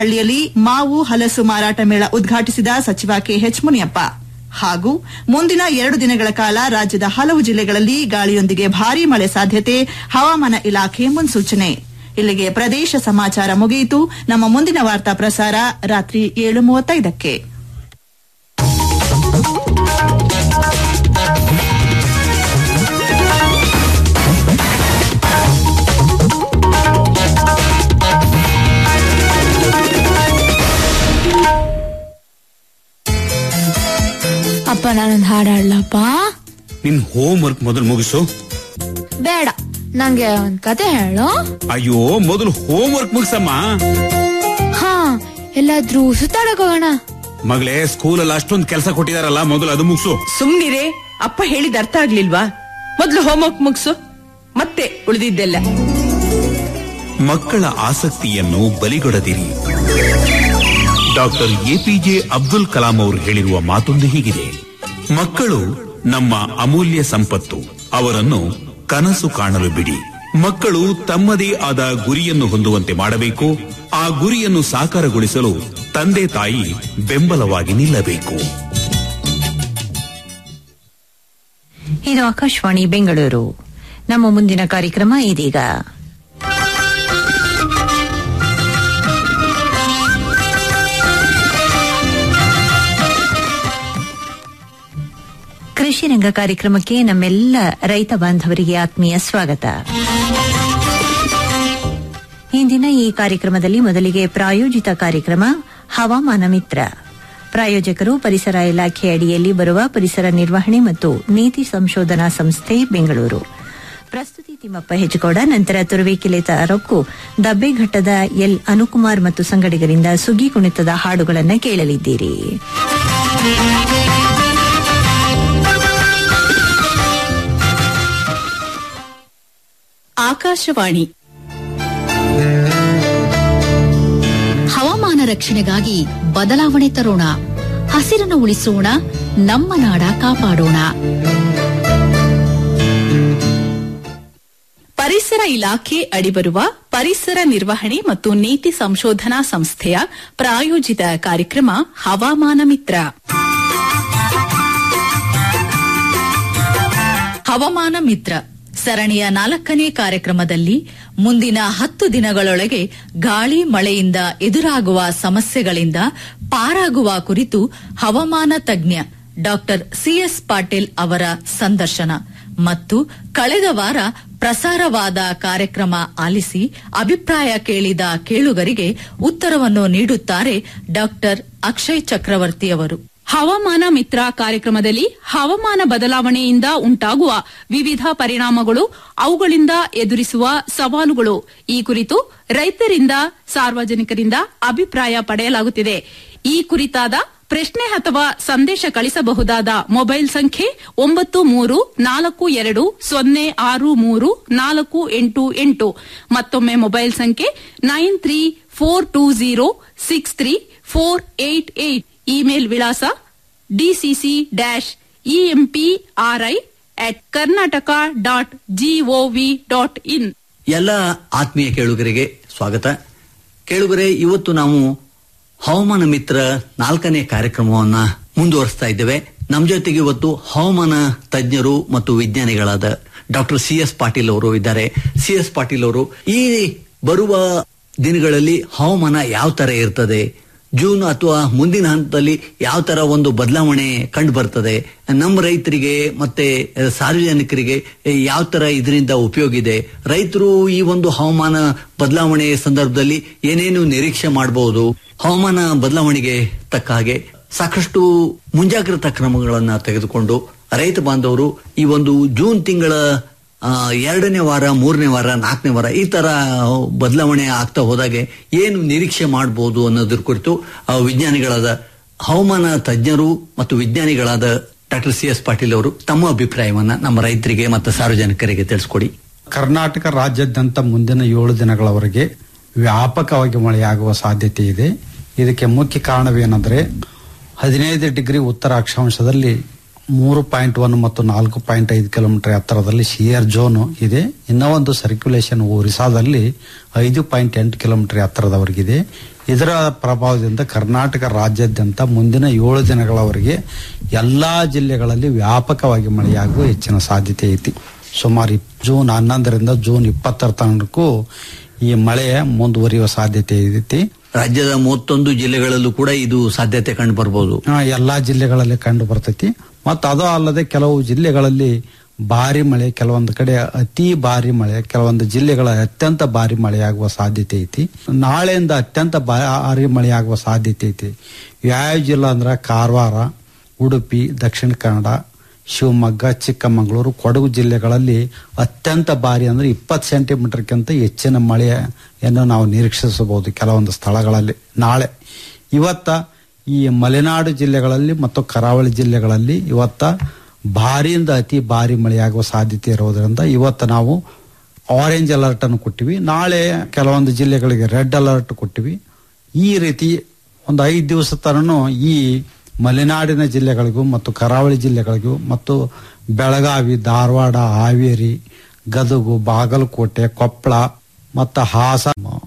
ಹಳ್ಳಿಯಲ್ಲಿ ಮಾವು ಹಲಸು ಮಾರಾಟ ಮೇಳ ಉದ್ಘಾಟಿಸಿದ ಸಚಿವ ಕೆಎಚ್ ಮುನಿಯಪ್ಪ ಹಾಗೂ ಮುಂದಿನ ಎರಡು ದಿನಗಳ ಕಾಲ ರಾಜ್ಯದ ಹಲವು ಜಿಲ್ಲೆಗಳಲ್ಲಿ ಗಾಳಿಯೊಂದಿಗೆ ಭಾರೀ ಮಳೆ ಸಾಧ್ಯತೆ ಹವಾಮಾನ ಇಲಾಖೆ ಮುನ್ಸೂಚನೆ ಇಲ್ಲಿಗೆ ಪ್ರದೇಶ ಸಮಾಚಾರ ಮುಗಿಯಿತು ನಮ್ಮ ಮುಂದಿನ ವಾರ್ತಾ ಪ್ರಸಾರ ರಾತ್ರಿ ಏಳು ಮೂವತ್ತೈದಕ್ಕೆ ಅಪ್ಪ ನಾನೊಂದ್ ಹಾಡ್ ಹಾಡ್ಲಪ್ಪ ನಿನ್ ಹೋಮ್ ವರ್ಕ್ ಮೊದಲು ಮುಗಿಸು ಬೇಡ ನಂಗೆ ಒಂದ್ ಕತೆ ಹೇಳು ಅಯ್ಯೋ ಮೊದಲು ಹೋಮ್ ವರ್ಕ್ ಮುಗಿಸಮ್ಮ ಹಾ ಎಲ್ಲಾದ್ರೂ ಸುತ್ತಾಡಕ್ ಹೋಗೋಣ ಮಗಳೇ ಸ್ಕೂಲಲ್ಲಿ ಅಷ್ಟೊಂದು ಕೆಲಸ ಕೊಟ್ಟಿದಾರಲ್ಲ ಮೊದಲು ಅದು ಮುಗಿಸು ಸುಮ್ನಿರೇ ಅಪ್ಪ ಹೇಳಿದ ಅರ್ಥ ಆಗ್ಲಿಲ್ವಾ ಮೊದ್ಲು ಹೋಮ್ವರ್ಕ್ ಮುಗ್ಸು ಮತ್ತೆ ಉಳಿದಿದ್ದೆಲ್ಲ ಮಕ್ಕಳ ಆಸಕ್ತಿಯನ್ನು ಬಲಿಗೊಡದಿರಿ ಡಾಕ್ಟರ್ ಎಪಿಜೆ ಅಬ್ದುಲ್ ಕಲಾಂ ಅವರು ಹೇಳಿರುವ ಮಾತೊಂದು ಹೀಗಿದೆ ಮಕ್ಕಳು ನಮ್ಮ ಅಮೂಲ್ಯ ಸಂಪತ್ತು ಅವರನ್ನು ಕನಸು ಕಾಣಲು ಬಿಡಿ ಮಕ್ಕಳು ತಮ್ಮದೇ ಆದ ಗುರಿಯನ್ನು ಹೊಂದುವಂತೆ ಮಾಡಬೇಕು ಆ ಗುರಿಯನ್ನು ಸಾಕಾರಗೊಳಿಸಲು ತಂದೆ ತಾಯಿ ಬೆಂಬಲವಾಗಿ ನಿಲ್ಲಬೇಕು ಇದು ಆಕಾಶವಾಣಿ ಬೆಂಗಳೂರು ನಮ್ಮ ಮುಂದಿನ ಕಾರ್ಯಕ್ರಮ ಇದೀಗ ಕೃಷಿ ರಂಗ ಕಾರ್ಯಕ್ರಮಕ್ಕೆ ನಮ್ಮೆಲ್ಲ ರೈತ ಬಾಂಧವರಿಗೆ ಆತ್ಮೀಯ ಸ್ವಾಗತ ಇಂದಿನ ಈ ಕಾರ್ಯಕ್ರಮದಲ್ಲಿ ಮೊದಲಿಗೆ ಪ್ರಾಯೋಜಿತ ಕಾರ್ಯಕ್ರಮ ಹವಾಮಾನ ಮಿತ್ರ ಪ್ರಾಯೋಜಕರು ಪರಿಸರ ಇಲಾಖೆ ಅಡಿಯಲ್ಲಿ ಬರುವ ಪರಿಸರ ನಿರ್ವಹಣೆ ಮತ್ತು ನೀತಿ ಸಂಶೋಧನಾ ಸಂಸ್ಥೆ ಬೆಂಗಳೂರು ಪ್ರಸ್ತುತಿ ತಿಮ್ಮಪ್ಪ ಹೆಜ್ಜಗೌಡ ನಂತರ ತುರುವೇಕೆಲೆ ತಾರಕ್ಕು ದಬ್ಬೆಘಟ್ಟದ ಎಲ್ ಅನುಕುಮಾರ್ ಮತ್ತು ಸಂಗಡಿಗರಿಂದ ಸುಗ್ಗಿ ಕುಣಿತದ ಹಾಡುಗಳನ್ನು ಕೇಳಲಿದ್ದೀರಿ ಆಕಾಶವಾಣಿ ಹವಾಮಾನ ರಕ್ಷಣೆಗಾಗಿ ಬದಲಾವಣೆ ತರೋಣ ಹಸಿರನ್ನು ಉಳಿಸೋಣ ನಮ್ಮ ನಾಡ ಕಾಪಾಡೋಣ ಪರಿಸರ ಇಲಾಖೆ ಅಡಿಬರುವ ಪರಿಸರ ನಿರ್ವಹಣೆ ಮತ್ತು ನೀತಿ ಸಂಶೋಧನಾ ಸಂಸ್ಥೆಯ ಪ್ರಾಯೋಜಿತ ಕಾರ್ಯಕ್ರಮ ಹವಾಮಾನ ಮಿತ್ರ ಹವಾಮಾನ ಮಿತ್ರ ಸರಣಿಯ ನಾಲ್ಕನೇ ಕಾರ್ಯಕ್ರಮದಲ್ಲಿ ಮುಂದಿನ ಹತ್ತು ದಿನಗಳೊಳಗೆ ಗಾಳಿ ಮಳೆಯಿಂದ ಎದುರಾಗುವ ಸಮಸ್ಯೆಗಳಿಂದ ಪಾರಾಗುವ ಕುರಿತು ಹವಾಮಾನ ತಜ್ಞ ಡಾಕ್ಟರ್ ಸಿಎಸ್ ಪಾಟೀಲ್ ಅವರ ಸಂದರ್ಶನ ಮತ್ತು ಕಳೆದ ವಾರ ಪ್ರಸಾರವಾದ ಕಾರ್ಯಕ್ರಮ ಆಲಿಸಿ ಅಭಿಪ್ರಾಯ ಕೇಳಿದ ಕೇಳುಗರಿಗೆ ಉತ್ತರವನ್ನು ನೀಡುತ್ತಾರೆ ಡಾಕ್ಟರ್ ಅಕ್ಷಯ್ ಚಕ್ರವರ್ತಿ ಅವರು ಹವಾಮಾನ ಮಿತ್ರ ಕಾರ್ಯಕ್ರಮದಲ್ಲಿ ಹವಾಮಾನ ಬದಲಾವಣೆಯಿಂದ ಉಂಟಾಗುವ ವಿವಿಧ ಪರಿಣಾಮಗಳು ಅವುಗಳಿಂದ ಎದುರಿಸುವ ಸವಾಲುಗಳು ಈ ಕುರಿತು ರೈತರಿಂದ ಸಾರ್ವಜನಿಕರಿಂದ ಅಭಿಪ್ರಾಯ ಪಡೆಯಲಾಗುತ್ತಿದೆ ಈ ಕುರಿತಾದ ಪ್ರಶ್ನೆ ಅಥವಾ ಸಂದೇಶ ಕಳಿಸಬಹುದಾದ ಮೊಬೈಲ್ ಸಂಖ್ಯೆ ಒಂಬತ್ತು ಮೂರು ನಾಲ್ಕು ಎರಡು ಸೊನ್ನೆ ಆರು ಮೂರು ನಾಲ್ಕು ಎಂಟು ಎಂಟು ಮತ್ತೊಮ್ಮೆ ಮೊಬೈಲ್ ಸಂಖ್ಯೆ nine three four two zero six three four eight eight email ವಿಳಾಸ DCC dash EMPRI at Karnataka dot GOV dot in ಎಲ್ಲ ಆತ್ಮೀಯ ಕೇಳುಗರಿಗೆ ಸ್ವಾಗತ ಕೇಳುಗರೆ ಇವತ್ತು ನಾವು ಹವಾಮಾನ ಮಿತ್ರ ನಾಲ್ಕನೇ ಕಾರ್ಯಕ್ರಮವನ್ನ ಮುಂದುವರಿಸ್ತಾ ಇದ್ದೇವೆ ನಮ್ಮ ಜೊತೆಗೆ ಇವತ್ತು ಹವಾಮಾನ ತಜ್ಞರು ಮತ್ತು ವಿಜ್ಞಾನಿಗಳಾದ ಡಾಕ್ಟರ್ ಸಿ ಎಸ್ ಪಾಟೀಲ್ ಅವರು ಇದ್ದಾರೆ ಸಿ ಎಸ್ ಪಾಟೀಲ್ ಅವರು ಈ ಬರುವ ದಿನಗಳಲ್ಲಿ ಹವಾಮಾನ ಯಾವ ತರ ಇರ್ತದೆ ಜೂನ್ ಅಥವಾ ಮುಂದಿನ ಹಂತದಲ್ಲಿ ಯಾವ ತರ ಒಂದು ಬದಲಾವಣೆ ಕಂಡು ಬರ್ತದೆ ನಮ್ಮ ರೈತರಿಗೆ ಮತ್ತೆ ಸಾರ್ವಜನಿಕರಿಗೆ ಯಾವ ತರ ಇದರಿಂದ ಉಪಯೋಗ ಇದೆ ರೈತರು ಈ ಒಂದು ಹವಾಮಾನ ಬದಲಾವಣೆ ಸಂದರ್ಭದಲ್ಲಿ ಏನೇನು ನಿರೀಕ್ಷೆ ಮಾಡಬಹುದು ಹವಾಮಾನ ಬದಲಾವಣೆಗೆ ತಕ್ಕ ಹಾಗೆ ಸಾಕಷ್ಟು ಮುಂಜಾಗ್ರತಾ ಕ್ರಮಗಳನ್ನ ತೆಗೆದುಕೊಂಡು ರೈತ ಬಾಂಧವರು ಈ ಒಂದು ಜೂನ್ ತಿಂಗಳ ಆ, ಎರಡನೇ ವಾರ ಮೂರನೇ ವಾರ ನಾಲ್ಕನೇ ವಾರ ಈ ತರ ಬದಲಾವಣೆ ಆಗ್ತಾ ಹೋದಾಗೆ ಏನು ನಿರೀಕ್ಷೆ ಮಾಡಬಹುದು ಅನ್ನೋದ್ರ ಕುರಿತು ಆ, ವಿಜ್ಞಾನಿಗಳಾದ ಹವಾಮಾನ ತಜ್ಞರು ಮತ್ತು ವಿಜ್ಞಾನಿಗಳಾದ ಡಾಕ್ಟರ್ ಸಿ ಎಸ್ ಪಾಟೀಲ್ ಅವರು ತಮ್ಮ ಅಭಿಪ್ರಾಯವನ್ನ ನಮ್ಮ ರೈತರಿಗೆ ಮತ್ತು ಸಾರ್ವಜನಿಕರಿಗೆ ತಿಳಿಸ್ಕೊಡಿ ಕರ್ನಾಟಕ ರಾಜ್ಯಾದ್ಯಂತ ಮುಂದಿನ ಏಳು ದಿನಗಳವರೆಗೆ ವ್ಯಾಪಕವಾಗಿ ಮಳೆಯಾಗುವ ಸಾಧ್ಯತೆ ಇದೆ ಇದಕ್ಕೆ ಮುಖ್ಯ ಕಾರಣವೇನೆಂದರೆ ಹದಿನೈದು ಡಿಗ್ರಿ ಉತ್ತರ ಅಕ್ಷಾಂಶದಲ್ಲಿ ಮೂರು ಪಾಯಿಂಟ್ ಒನ್ ಮತ್ತು ನಾಲ್ಕು ಪಾಯಿಂಟ್ ಐದು ಕಿಲೋಮೀಟರ್ ಎತ್ತರದಲ್ಲಿ ಶಿಯರ್ ಝೋನ್ ಇದೆ ಇನ್ನೂ ಒಂದು ಸರ್ಕ್ಯುಲೇಷನ್ ಒರಿಸ್ಸಾದಲ್ಲಿ ಐದು ಪಾಯಿಂಟ್ ಎಂಟು ಕಿಲೋಮೀಟರ್ ಎತ್ತರದವರೆಗಿದೆ ಇದರ ಪ್ರಭಾವದಿಂದ ಕರ್ನಾಟಕ ರಾಜ್ಯಾದ್ಯಂತ ಮುಂದಿನ ಏಳು ದಿನಗಳವರೆಗೆ ಎಲ್ಲಾ ಜಿಲ್ಲೆಗಳಲ್ಲಿ ವ್ಯಾಪಕವಾಗಿ ಮಳೆಯಾಗುವ ಹೆಚ್ಚಿನ ಸಾಧ್ಯತೆ ಐತಿ ಸುಮಾರು ಇಪ್- ಜೂನ್ ಹನ್ನೊಂದರಿಂದ ಜೂನ್ ಇಪ್ಪತ್ತರ ತನಕಕ್ಕೂ ಈ ಮಳೆ ಮುಂದುವರಿಯುವ ಸಾಧ್ಯತೆ ಐತಿ ರಾಜ್ಯದ ಮೂವತ್ತೊಂದು ಜಿಲ್ಲೆಗಳಲ್ಲೂ ಕೂಡ ಇದು ಸಾಧ್ಯತೆ ಕಂಡು ಬರ್ಬೋದು ಆ, ಎಲ್ಲಾ ಜಿಲ್ಲೆಗಳಲ್ಲಿ ಕಂಡು ಬರ್ತೈತಿ ಮತ್ತು ಅದು ಅಲ್ಲದೆ ಕೆಲವು ಜಿಲ್ಲೆಗಳಲ್ಲಿ ಭಾರಿ ಮಳೆ ಕೆಲವೊಂದು ಕಡೆ ಅತಿ ಭಾರಿ ಮಳೆ ಕೆಲವೊಂದು ಜಿಲ್ಲೆಗಳ ಅತ್ಯಂತ ಭಾರಿ ಮಳೆಯಾಗುವ ಸಾಧ್ಯತೆ ಐತಿ ನಾಳೆಯಿಂದ ಅತ್ಯಂತ ಭಾರಿ ಮಳೆಯಾಗುವ ಸಾಧ್ಯತೆ ಐತಿ ಯಾವ ಜಿಲ್ಲಾ ಅಂದ್ರೆ ಕಾರವಾರ ಉಡುಪಿ ದಕ್ಷಿಣ ಕನ್ನಡ ಶಿವಮೊಗ್ಗ ಚಿಕ್ಕಮಗಳೂರು ಕೊಡಗು ಜಿಲ್ಲೆಗಳಲ್ಲಿ ಅತ್ಯಂತ ಭಾರಿ ಅಂದ್ರೆ ಇಪ್ಪತ್ತು ಸೆಂಟಿಮೀಟರ್ಗಿಂತ ಹೆಚ್ಚಿನ ಮಳೆಯನ್ನು ನಾವು ನಿರೀಕ್ಷಿಸಬಹುದು ಕೆಲವೊಂದು ಸ್ಥಳಗಳಲ್ಲಿ ನಾಳೆ ಇವತ್ತ ಈ ಮಲೆನಾಡು ಜಿಲ್ಲೆಗಳಲ್ಲಿ ಮತ್ತು ಕರಾವಳಿ ಜಿಲ್ಲೆಗಳಲ್ಲಿ ಇವತ್ತ ಭಾರಿಯಿಂದ ಅತಿ ಭಾರಿ ಮಳೆಯಾಗುವ ಸಾಧ್ಯತೆ ಇರೋದ್ರಿಂದ ಇವತ್ತು ನಾವು ಆರೆಂಜ್ ಅಲರ್ಟ್ ಅನ್ನು ಕೊಟ್ಟಿವಿ ನಾಳೆ ಕೆಲವೊಂದು ಜಿಲ್ಲೆಗಳಿಗೆ ರೆಡ್ ಅಲರ್ಟ್ ಕೊಟ್ಟಿವಿ ಈ ರೀತಿ ಒಂದು ಐದು ದಿವಸ ತನೂ ಈ ಮಲೆನಾಡಿನ ಜಿಲ್ಲೆಗಳಿಗೂ ಮತ್ತು ಕರಾವಳಿ ಜಿಲ್ಲೆಗಳಿಗೂ ಮತ್ತು ಬೆಳಗಾವಿ ಧಾರವಾಡ ಹಾವೇರಿ ಗದಗು ಬಾಗಲಕೋಟೆ ಕೊಪ್ಪಳ ಮತ್ತು ಹಾಸ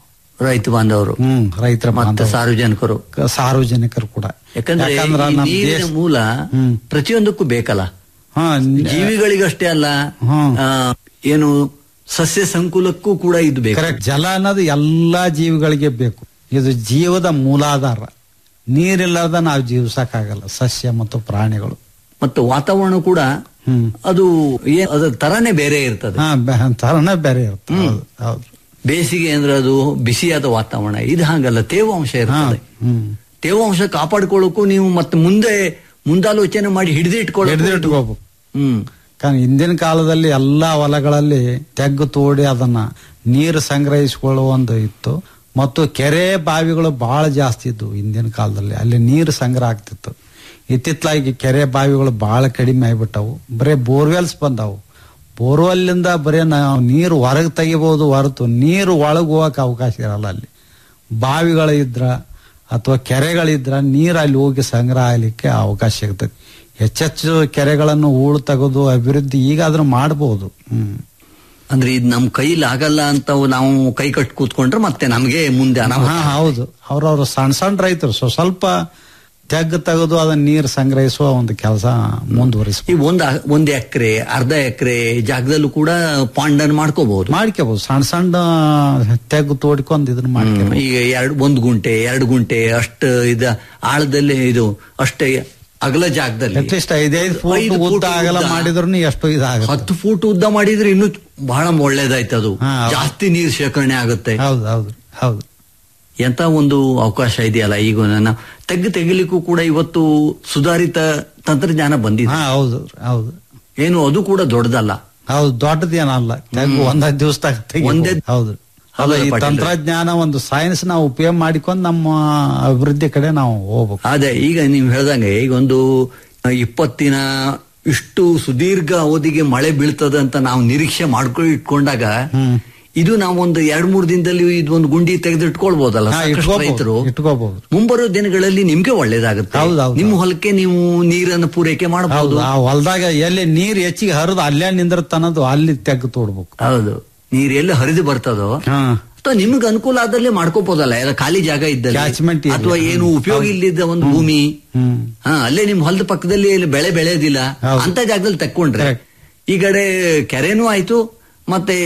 ರೈತ ಬಾಂಧವರು ಹ್ಮ್ ರೈತರ ಮತ್ತೆ ಬಾಂಧವರು. ಸಾರ್ವಜನಿಕರು ಸಾರ್ವಜನಿಕರು ಕೂಡ ಯಾಕಂದ್ರೆ ಯಾಕಂದ್ರ ಈ ನಮ್ಮ ನೀರಿನ ದೇಶ ಮೂಲ ಹ್ಮ್. ಪ್ರತಿಯೊಂದಕ್ಕೂ ಬೇಕಲ್ಲ ಹಾ ನ- ಜೀವಿಗಳಿಗಷ್ಟೇ ಅಲ್ಲ ಹ್ಮ್. ಆ, ಏನು ಸಸ್ಯ ಸಂಕುಲಕ್ಕೂ ಕೂಡ ಇದು ಬೇಕು ಕರೆಕ್ಟ್ ಜಲ ಅನ್ನೋದು ಎಲ್ಲಾ ಜೀವಿಗಳಿಗೆ ಬೇಕು ಇದು ಜೀವದ ಮೂಲಾಧಾರ ನೀರಿಲ್ಲದ ನಾವು ಜೀವಿಸಕ್ಕಾಗಲ್ಲ ಸಸ್ಯ ಮತ್ತು ಪ್ರಾಣಿಗಳು ಮತ್ತು ವಾತಾವರಣ ಕೂಡ ಹ್ಮ್ ಅದು ಏ- ಅದರ ತರನೇ ಬೇರೆ ಇರ್ತದೆ ಹಾ ಬೆ- ತರನೇ ಬೇರೆ ಇರುತ್ತೆ ಹೌದು ಹೌದು ಬೇಸಿಗೆ ಅಂದ್ರೆ ಅದು ಬಿಸಿಯಾದ ವಾತಾವರಣ ಇದು ಹಾಗಲ್ಲ ತೇವಾಂಶ ಹಾ ಇರ್ತದೆ ಹ್ಮ್ ತೇವಾಂಶ ಕಾಪಾಡ್ಕೊಳ್ಳೋಕ್ಕೂ ನೀವು ಮತ್ತೆ ಮುಂದೆ ಮುಂದಾಲೋಚನೆ ಮಾಡಿ ಹಿಡಿದಿಟ್ಕೊಳ್ಳೋ ಹಿಡಿದಿಟ್ಕೋಬೇಕು ಹ್ಮ್ कारण ಹಿಂದಿನ ಕಾಲದಲ್ಲಿ ಎಲ್ಲಾ ಹೊಲಗಳಲ್ಲಿ ತೆಗ್ಗು ತೋಡಿ ಅದನ್ನ ನೀರು ಸಂಗ್ರಹಿಸಿಕೊಳ್ಳುವ ಒಂದು ಇತ್ತು ಮತ್ತು ಕೆರೆ ಬಾವಿಗಳು ಬಹಳ ಜಾಸ್ತಿ ಇದ್ವು ಹಿಂದಿನ ಕಾಲದಲ್ಲಿ ಅಲ್ಲಿ ನೀರು ಸಂಗ್ರಹ ಆಗ್ತಿತ್ತು ಇತ್ತಿತ್ತಲಾಗಿ ಕೆರೆ ಬಾವಿಗಳು ಬಹಳ ಕಡಿಮೆ ಆಗ್ಬಿಟ್ಟವು ಬರೇ ಬೋರ್ವೆಲ್ಸ್ ಬಂದವು ಬೋರ್ವೆಲ್ಲಿಂದ ಬರೇ ನಾವು ನೀರು ಹೊರಗೆ ತೆಗಿಬಹುದು ಹೊರತು ನೀರು ಒಳಗೆ ಹೋಗಕ್ಕೆ ಅವಕಾಶ ಇರಲ್ಲ ಅಲ್ಲಿ ಬಾವಿಗಳು ಇದ್ರ ಅಥವಾ ಕೆರೆಗಳಿದ್ರ ನೀರು ಅಲ್ಲಿ ಹೋಗಿ ಸಂಗ್ರಹ ಆಗ್ಲಿಕ್ಕೆ ಅವಕಾಶ ಸಿಗ್ತದೆ ಹೆಚ್ಚೆಚ್ಚು ಕೆರೆಗಳನ್ನು ಹೂಳು ತೆಗೆದು ಅಭಿವೃದ್ಧಿ ಈಗಾದ್ರೂ ಮಾಡಬಹುದು ಹ್ಮ್ ಅಂದ್ರೆ ಇದು ನಮ್ ಕೈಲಿ ಆಗಲ್ಲ ಅಂತ ನಾವು ಕೈ ಕಟ್ ಕೂತ್ಕೊಂಡ್ರೆ ಮತ್ತೆ ನಮ್ಗೆ ಮುಂದೆ ಅನಾಹುತ ಹಾ ಹೌದು ಅವ್ರವ್ರು ಸಣ್ಣ ಸಣ್ಣ ರೈತರು ಸೊ ಸ್ವಲ್ಪ ತೆಗ್ಗು ತೆಗೆದು ಅದನ್ನ ನೀರು ಸಂಗ್ರಹಿಸುವ ಒಂದು ಕೆಲಸ ಮುಂದುವರಿಸ ಈ ಒಂದ್ ಒಂದ್ ಎಕರೆ ಅರ್ಧ ಎಕರೆ ಜಾಗದಲ್ಲೂ ಕೂಡ ಪಾಂಡನ್ ಮಾಡ್ಕೋಬಹುದು ಮಾಡ್ಕೋಬಹುದು ಸಣ್ಣ ಸಣ್ಣ ತೆಗ್ಗು ತೋಡ್ಕೊಂಡು ಇದನ್ನ ಮಾಡ್ಕೋಬಹುದು ಈಗ ಎರಡು ಒಂದ್ ಗುಂಟೆ ಎರಡು ಗುಂಟೆ ಅಷ್ಟು ಇದ ಆಳದಲ್ಲಿ ಇದು ಅಷ್ಟೇ ಅಗಲ ಜಾಗದಲ್ಲಿ ಅಟ್ಲೀಸ್ಟ್ ಐದೈದು ಫೂಟ್ ಐದು ಫೂಟ್ ಉದ್ದ ಆಗಲ್ಲ ಉದ್ದ. ಮಾಡಿದ್ರು ಎಷ್ಟು ಇದಾಗುತ್ತೆ ಹತ್ತು ಫೂಟ್ ಉದ್ದ ಮಾಡಿದ್ರೆ ಇನ್ನೂ ಬಹಳ ಒಳ್ಳೇದಾಯ್ತು ಅದು ಹಾ, ಹೌದು. ಜಾಸ್ತಿ ನೀರ್ ಶೇಖರಣೆ ಆಗುತ್ತೆ ಹೌದು ಹೌದು ಹೌದು ಎಂತ ಒಂದು ಅವಕಾಶ ಇದೆಯಲ್ಲ ಈಗ ನನ್ನ ತೆಗ್ಗು ತೆಗಿಲಿಕ್ಕೂ ಕೂಡ ಇವತ್ತು ಸುಧಾರಿತ ತಂತ್ರಜ್ಞಾನ ಬಂದಿದೆ ಹಾ ಹೌದು ಹೌದು ಏನು ಅದು ಕೂಡ ದೊಡ್ಡದಲ್ಲ ಹೌದು ದೊಡ್ಡದೇನಲ್ಲ ತೆಗ್ಗು ಒಂದ್ ದಿವಸದಾಗ ಒಂದೇ- ಹೌದು ಅಲ್ಲ ಹೌದಲ್ಲ ಈ ಪಾಟೀಲ್ರೆ? ತಂತ್ರಜ್ಞಾನ ಒಂದು ಸೈನ್ಸ್ ನಾವು ಉಪಯೋಗ ಮಾಡಿಕೊಂಡು ನಮ್ಮ ಅಭಿವೃದ್ಧಿ ಕಡೆ ನಾವು ಹೋಗ್ಬೇಕು ಅದೇ ಈಗ ನೀವು ಹೇಳ್ದಂಗೆ ಈಗ ಒಂದು ಇಪ್ಪತ್ತಿನ ಇಷ್ಟು ಸುದೀರ್ಘ ಅವಧಿಗೆ ಮಳೆ ಬೀಳ್ತದೆ ಅಂತ ನಾವು ನಿರೀಕ್ಷೆ ಮಾಡ್ಕೊಂಡು ಇಟ್ಕೊಂಡಾಗ ಇದು ನಾವು ಒಂದು ಎರಡ್ ಮೂರು ದಿನದಲ್ಲಿ ಇದೊಂದು ಗುಂಡಿ ತೆಗೆದು ಇಟ್ಕೊಳ್ಬಹುದಲ್ಲ ಹಾ, ಸಾಕಷ್ಟು ಇಟ್ಕೋಬಹುದು, ರೈತರು ಇಟ್ಕೋಬಹುದು. ಮುಂಬರೋ ದಿನಗಳಲ್ಲಿ ನಿಮ್ಗೆ ಒಳ್ಳೇದಾಗುತ್ತೆ ಹೌದು, ಹೌದು, ನಿಮ್ಮ ಹೌದು. ಹೊಲಕ್ಕೆ ನೀವು ನೀರನ್ನು ಪೂರೈಕೆ ಹೌದು ಮಾಡಬಹುದು ಆ ಹೊಲದಾಗ ಎಲ್ಲಿ ನೀರ್ ಹೆಚ್ಚಿಗೆ ಹರಿದು ಅಲ್ಲೇ ನಿಂದಿರ್ತನದು ಅಲ್ಲಿ ತೆಗ್ದು ತೋಡ್ಬೇಕು ಹೌದು ನೀರ್ ಎಲ್ಲಿ ಹರಿದು ಬರ್ತದೋ ಹಾ ಅಥವಾ ನಿಮ್ಗೆ ಅನುಕೂಲ ಆದಲ್ಲಿ ಮಾಡ್ಕೋಬಹುದಲ್ಲ ಎಲ್ಲ ಖಾಲಿ ಜಾಗ ಇದ್ದಲ್ಲಿ Catchment area. ಅಥವಾ ಏನು ಉಪಯೋಗ ಹೌದು. ಇಲ್ಲದ ಒಂದು ಭೂಮಿ ಹ್ಮ್ ಹಾ ಅಲ್ಲೇ ನಿಮ್ ಹೊಲದ ಪಕ್ಕದಲ್ಲಿ ಇಲ್ಲಿ ಬೆಳೆ ಬೆಳೆಯೋದಿಲ್ಲ ಹೌದು. ಅಂತ ಜಾಗದಲ್ಲಿ ತಕ್ಕೊಂಡ್ರೆ Correct. ಈ ಕಡೆ ಕೆರೆನೂ ಆಯ್ತು ಮತ್ತೆ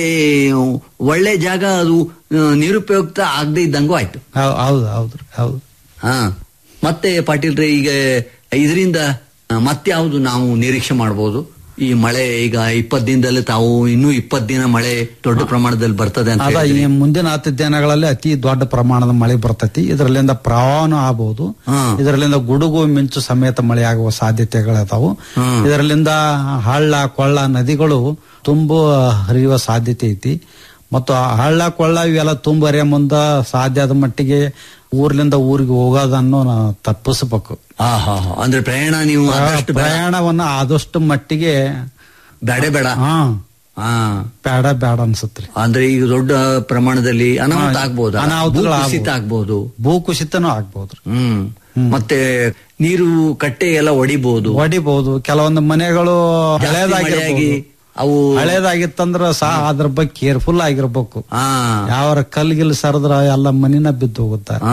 ಒಳ್ಳೆ ಜಾಗ ಅದು ಆ, ನಿರುಪಯುಕ್ತ ಆಗದೆ ಇದ್ದಂಗೂ ಆಯ್ತು ಹೌ- ಹೌದು ಹೌದು ಹೌದು ಹಾ ಮತ್ತೆ ಪಾಟೀಲ್ರೆ ಈಗ ಇದರಿಂದ ಮತ್ತೆ ಯಾವುದು ನಾವು ನಿರೀಕ್ಷೆ ಮಾಡಬಹುದು ಈ ಮಳೆ ಈಗ ಇಪ್ಪತ್ ದಿನದಲ್ಲಿ ತಾವು ಇನ್ನೂ ಇಪ್ಪತ್ ದಿನ ಮಳೆ ದೊಡ್ಡ ಪ್ರಮಾಣದಲ್ಲಿ ಬರ್ತದೆ ಅಂತ ಅದ ಈ ಹೇಳಿದ್ರಿ. ಮುಂದಿನ ಹತ್ತು ದಿನಗಳಲ್ಲಿ ಅತಿ ದೊಡ್ಡ ಪ್ರಮಾಣದ ಮಳೆ ಬರ್ತೈತಿ ಇದರಲ್ಲಿಂದ ಪ್ರವಾಹನೂ ಆಗಬಹುದು ಹಾ. ಇದರಲ್ಲಿಂದ ಗುಡುಗು ಮಿಂಚು ಸಮೇತ ಮಳೆ ಆಗುವ ಸಾಧ್ಯತೆಗಳಿದಾವು ಹ್ಮ್. ಇದರಲ್ಲಿಂದ ಹಳ್ಳ ಕೊಳ್ಳ ನದಿಗಳು ತುಂಬ ಹರಿಯುವ ಸಾಧ್ಯತೆ ಐತಿ ಮತ್ತು ಆ ಹಳ್ಳ ಕೊಳ್ಳ ಇವೆಲ್ಲ ತುಂಬ ಹರಿಯ ಮುಂದ ಸಾಧ್ಯ ಆದ ಮಟ್ಟಿಗೆ ಊರ್ಲಿಂದ ಊರಿಗೆ ಹೋಗೋದನ್ನು ನಾವು ತಪ್ಪಿಸಬೇಕು ಆ ಹಾ ಹಾ. ಅಂದ್ರೆ ಪ್ರಯಾಣ ನೀವು ಆದಷ್ಟು ಬೇಡ. ಪ್ರಯಾಣವನ್ನ ಆದಷ್ಟು ಮಟ್ಟಿಗೆ ಬೇಡ ಬೇಡ ಹಾ ಹಾ ಬೇಡ ಬೇಡ ಅನ್ಸತ್ರಿ ಅಂದ್ರೆ ಈಗ ದೊಡ್ಡ ಪ್ರಮಾಣದಲ್ಲಿ ಅನಾಹುತ ಹಾ, ಆಗ್ಬಹುದು ಅನಾಹುತಗಳು ಕುಸಿತ ಆಗ್ಬೋದು. ಆಗ್ಬಹುದು ಭೂ ಕುಸಿತನೂ ಆಗ್ಬೋದ್ರಿ ಹ್ಮ್ ಮತ್ತೆ ನೀರು ಕಟ್ಟೆ ಎಲ್ಲ ಒಡಿಬಹುದು ಹೊಡಿಬಹುದು ಕೆಲವೊಂದು ಮನೆಗಳು ಜಾಸ್ತಿ ಮಳೆಯಾಗಿ ಹಳೇದಾಗಿರ್ಬೋದು ಅವು ಹಳೇದಾಗಿತ್ತಂದ್ರ ಸಹ ಅದ್ರ ಬಗ್ಗೆ ಕೇರ್ಫುಲ್ ಆಗಿರ್ಬೇಕು ಹಾ ಯಾವ ಕಲ್ಗಿಲ್ ಸರದ್ರ ಎಲ್ಲ ಮನಿನ ಬಿದ್ದು ಹೋಗುತ್ತ ಹಾ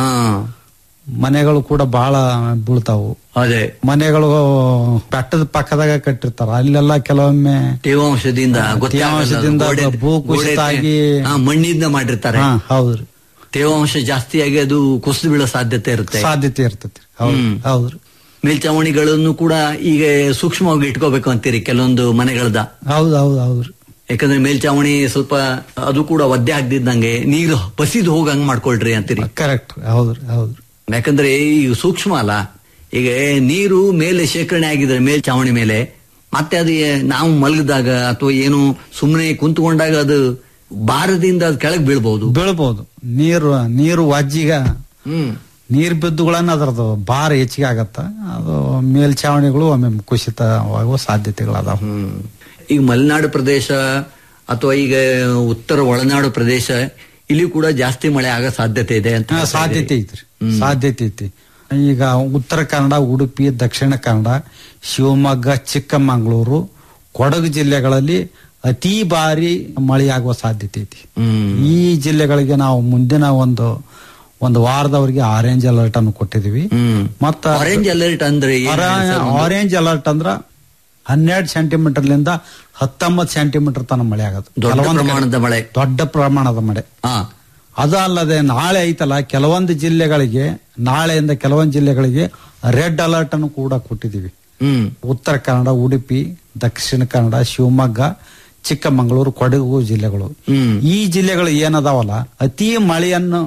ಮನೆಗಳು ಕೂಡ ಬಹಳ ಬೀಳ್ತಾವು ಅದೇ ಮನೆಗಳು ಬೆಟ್ಟದ ಪಕ್ಕದಾಗ ಕಟ್ಟಿರ್ತಾರ ಅಲ್ಲೆಲ್ಲ ಕೆಲವೊಮ್ಮೆ ತೇವಾಂಶದಿಂದ ಗೊತ್ತಾಗಲ್ಲ. ತೇವಾಂಶದಿಂದ ಗೋಡೆ- ಭೂ ಕುಸಿತ ಗೋಡೆ- ಆಗಿ ಹಾ, ಮಣ್ಣಿಂದ ಮಾಡಿರ್ತಾರೆ ಹಾ ಹೌದ್ರಿ ತೇವಾಂಶ ಜಾಸ್ತಿಯಾಗಿ ಅದು ಕುಸಿದು ಬೀಳೋ ಸಾಧ್ಯತೆ ಇರುತ್ತೆ ಸಾಧ್ಯತೆ ಇರ್ತೈತಿ ಹೌದು ಹ್ಮ್. ಹೌದ್ರಿ ಮೇಲ್ಚಾವಣಿಗಳನ್ನು ಕೂಡ ಈಗ ಸೂಕ್ಷ್ಮವಾಗಿ ಇಟ್ಕೋಬೇಕು ಅಂತೀರಿ ಕೆಲವೊಂದು ಮನೆಗಳದ ಹೌದು ಹೌದು ಹೌದ್ರಿ ಯಾಕಂದ್ರೆ ಮೇಲ್ಚಾವಣಿ ಸ್ವಲ್ಪ ಅದು ಕೂಡ ಒದ್ದೆ ಆಗ್ದಿದ್ದಂಗೆ ನೀರು ಬಸಿದು ಹೋಗಂಗ್ ಮಾಡ್ಕೊಳ್ರಿ ಅಂತೀರಿ ಕರೆಕ್ಟ್ ಹೌದ್ರಿ ಹೌದ್ರಿ ಯಾಕಂದ್ರೆ ಈ ಸೂಕ್ಷ್ಮ ಅಲ್ಲ ಈಗ ನೀರು ಮೇಲೆ ಶೇಖರಣೆ ಆಗಿದ್ರೆ ಮೇಲ್ಚಾವಣಿ ಮೇಲೆ ಮತ್ತೆ ಅದು ಏ- ನಾವು ಮಲಗಿದಾಗ ಅಥವಾ ಏನು ಸುಮ್ಮನೆ ಕುಂತ್ಕೊಂಡಾಗ ಅದು ಭಾರದಿಂದ ಅದು ಕೆಳಗೆ ಬೀಳ್ಬಹುದು ಬೀಳ್ಬೋದು ನೀರು ನೀರು ವಜ್ಜಿಗ ಹ್ಮ್ ನೀರ್ ಬಿದ್ದುಗಳನ್ನ ಅದರದ್ದು ಭಾರ ಹೆಚ್ಚಿಗೆ ಆಗತ್ತ ಅದು ಮೇಲ್ಛಾವಣಿಗಳು ಒಮ್ಮೆ ಕುಸಿತವಾಗುವ ಸಾಧ್ಯತೆಗಳದಾವ ಹ್ಮ್. ಈಗ ಮಲೆನಾಡು ಪ್ರದೇಶ ಅಥವಾ ಈಗ ಉತ್ತರ ಒಳನಾಡು ಪ್ರದೇಶ ಇಲ್ಲಿ ಕೂಡ ಜಾಸ್ತಿ ಮಳೆ ಆಗೋ ಸಾಧ್ಯತೆ ಇದೆ ಅಂತ ಹಾ, ಹೇಳ್ತಾ ಸಾಧ್ಯತೆ ಇದ್ದೀರಿ. ಐತ್ರಿ ಸಾಧ್ಯತೆ ಐತಿ ಈಗ ಉತ್ತರ ಕನ್ನಡ ಉಡುಪಿ ದಕ್ಷಿಣ ಕನ್ನಡ ಶಿವಮೊಗ್ಗ ಚಿಕ್ಕಮಗಳೂರು ಕೊಡಗು ಜಿಲ್ಲೆಗಳಲ್ಲಿ ಅತಿ ಭಾರಿ ಮಳೆಯಾಗುವ ಸಾಧ್ಯತೆ ಐತಿ ಹ್ಮ್ ಈ ಜಿಲ್ಲೆಗಳಿಗೆ ನಾವು ಮುಂದಿನ ಒಂದು ಒಂದು ವಾರದವರೆಗೆ ಆರೆಂಜ್ ಅಲರ್ಟ್ ಅನ್ನು ಕೊಟ್ಟಿದೀವಿ ಹ್ಮ್ ಮತ್ತ ಆರೆಂಜ್ ಅಲರ್ಟ್ ಅಂದ್ರೆ ಏನ್ ಹೇಳಿ ಸರ್ ಒಂದು? ಆರೆಂಜ್ ಅಲರ್ಟ್ ಅಂದ್ರ ಹನ್ನೆರಡು ಸೆಂಟಿಮೀಟರ್ಲಿಂದ ಹತ್ತೊಂಬತ್ತು ಸೆಂಟಿಮೀಟರ್ ತನಕ ಮಳೆ ಆಗುತ್ತೆ ದೊಡ್ಡ ಕೆಲವೊಂದು ಕಡೆ ಪ್ರಮಾಣದ ಮಳೆ ದೊಡ್ಡ ಪ್ರಮಾಣದ ಮಳೆ ಹಾ ಅದು ಅಲ್ಲದೆ ನಾಳೆ ಐತಲ್ಲ ಕೆಲವೊಂದು ಜಿಲ್ಲೆಗಳಿಗೆ ನಾಳೆಯಿಂದ ಕೆಲವೊಂದು ಜಿಲ್ಲೆಗಳಿಗೆ ರೆಡ್ ಅಲರ್ಟ್ ಅನ್ನು ಕೂಡ ಕೊಟ್ಟಿದ್ದೀವಿ ಹ್ಮ್ ಉತ್ತರ ಕನ್ನಡ ಉಡುಪಿ ದಕ್ಷಿಣ ಕನ್ನಡ ಶಿವಮೊಗ್ಗ ಚಿಕ್ಕಮಗಳೂರು ಕೊಡಗು ಜಿಲ್ಲೆಗಳು ಹ್ಮ್ ಈ ಜಿಲ್ಲೆಗಳು ಏನದಾವಲ್ಲ ಅತಿ ಮಳೆಯನ್ನು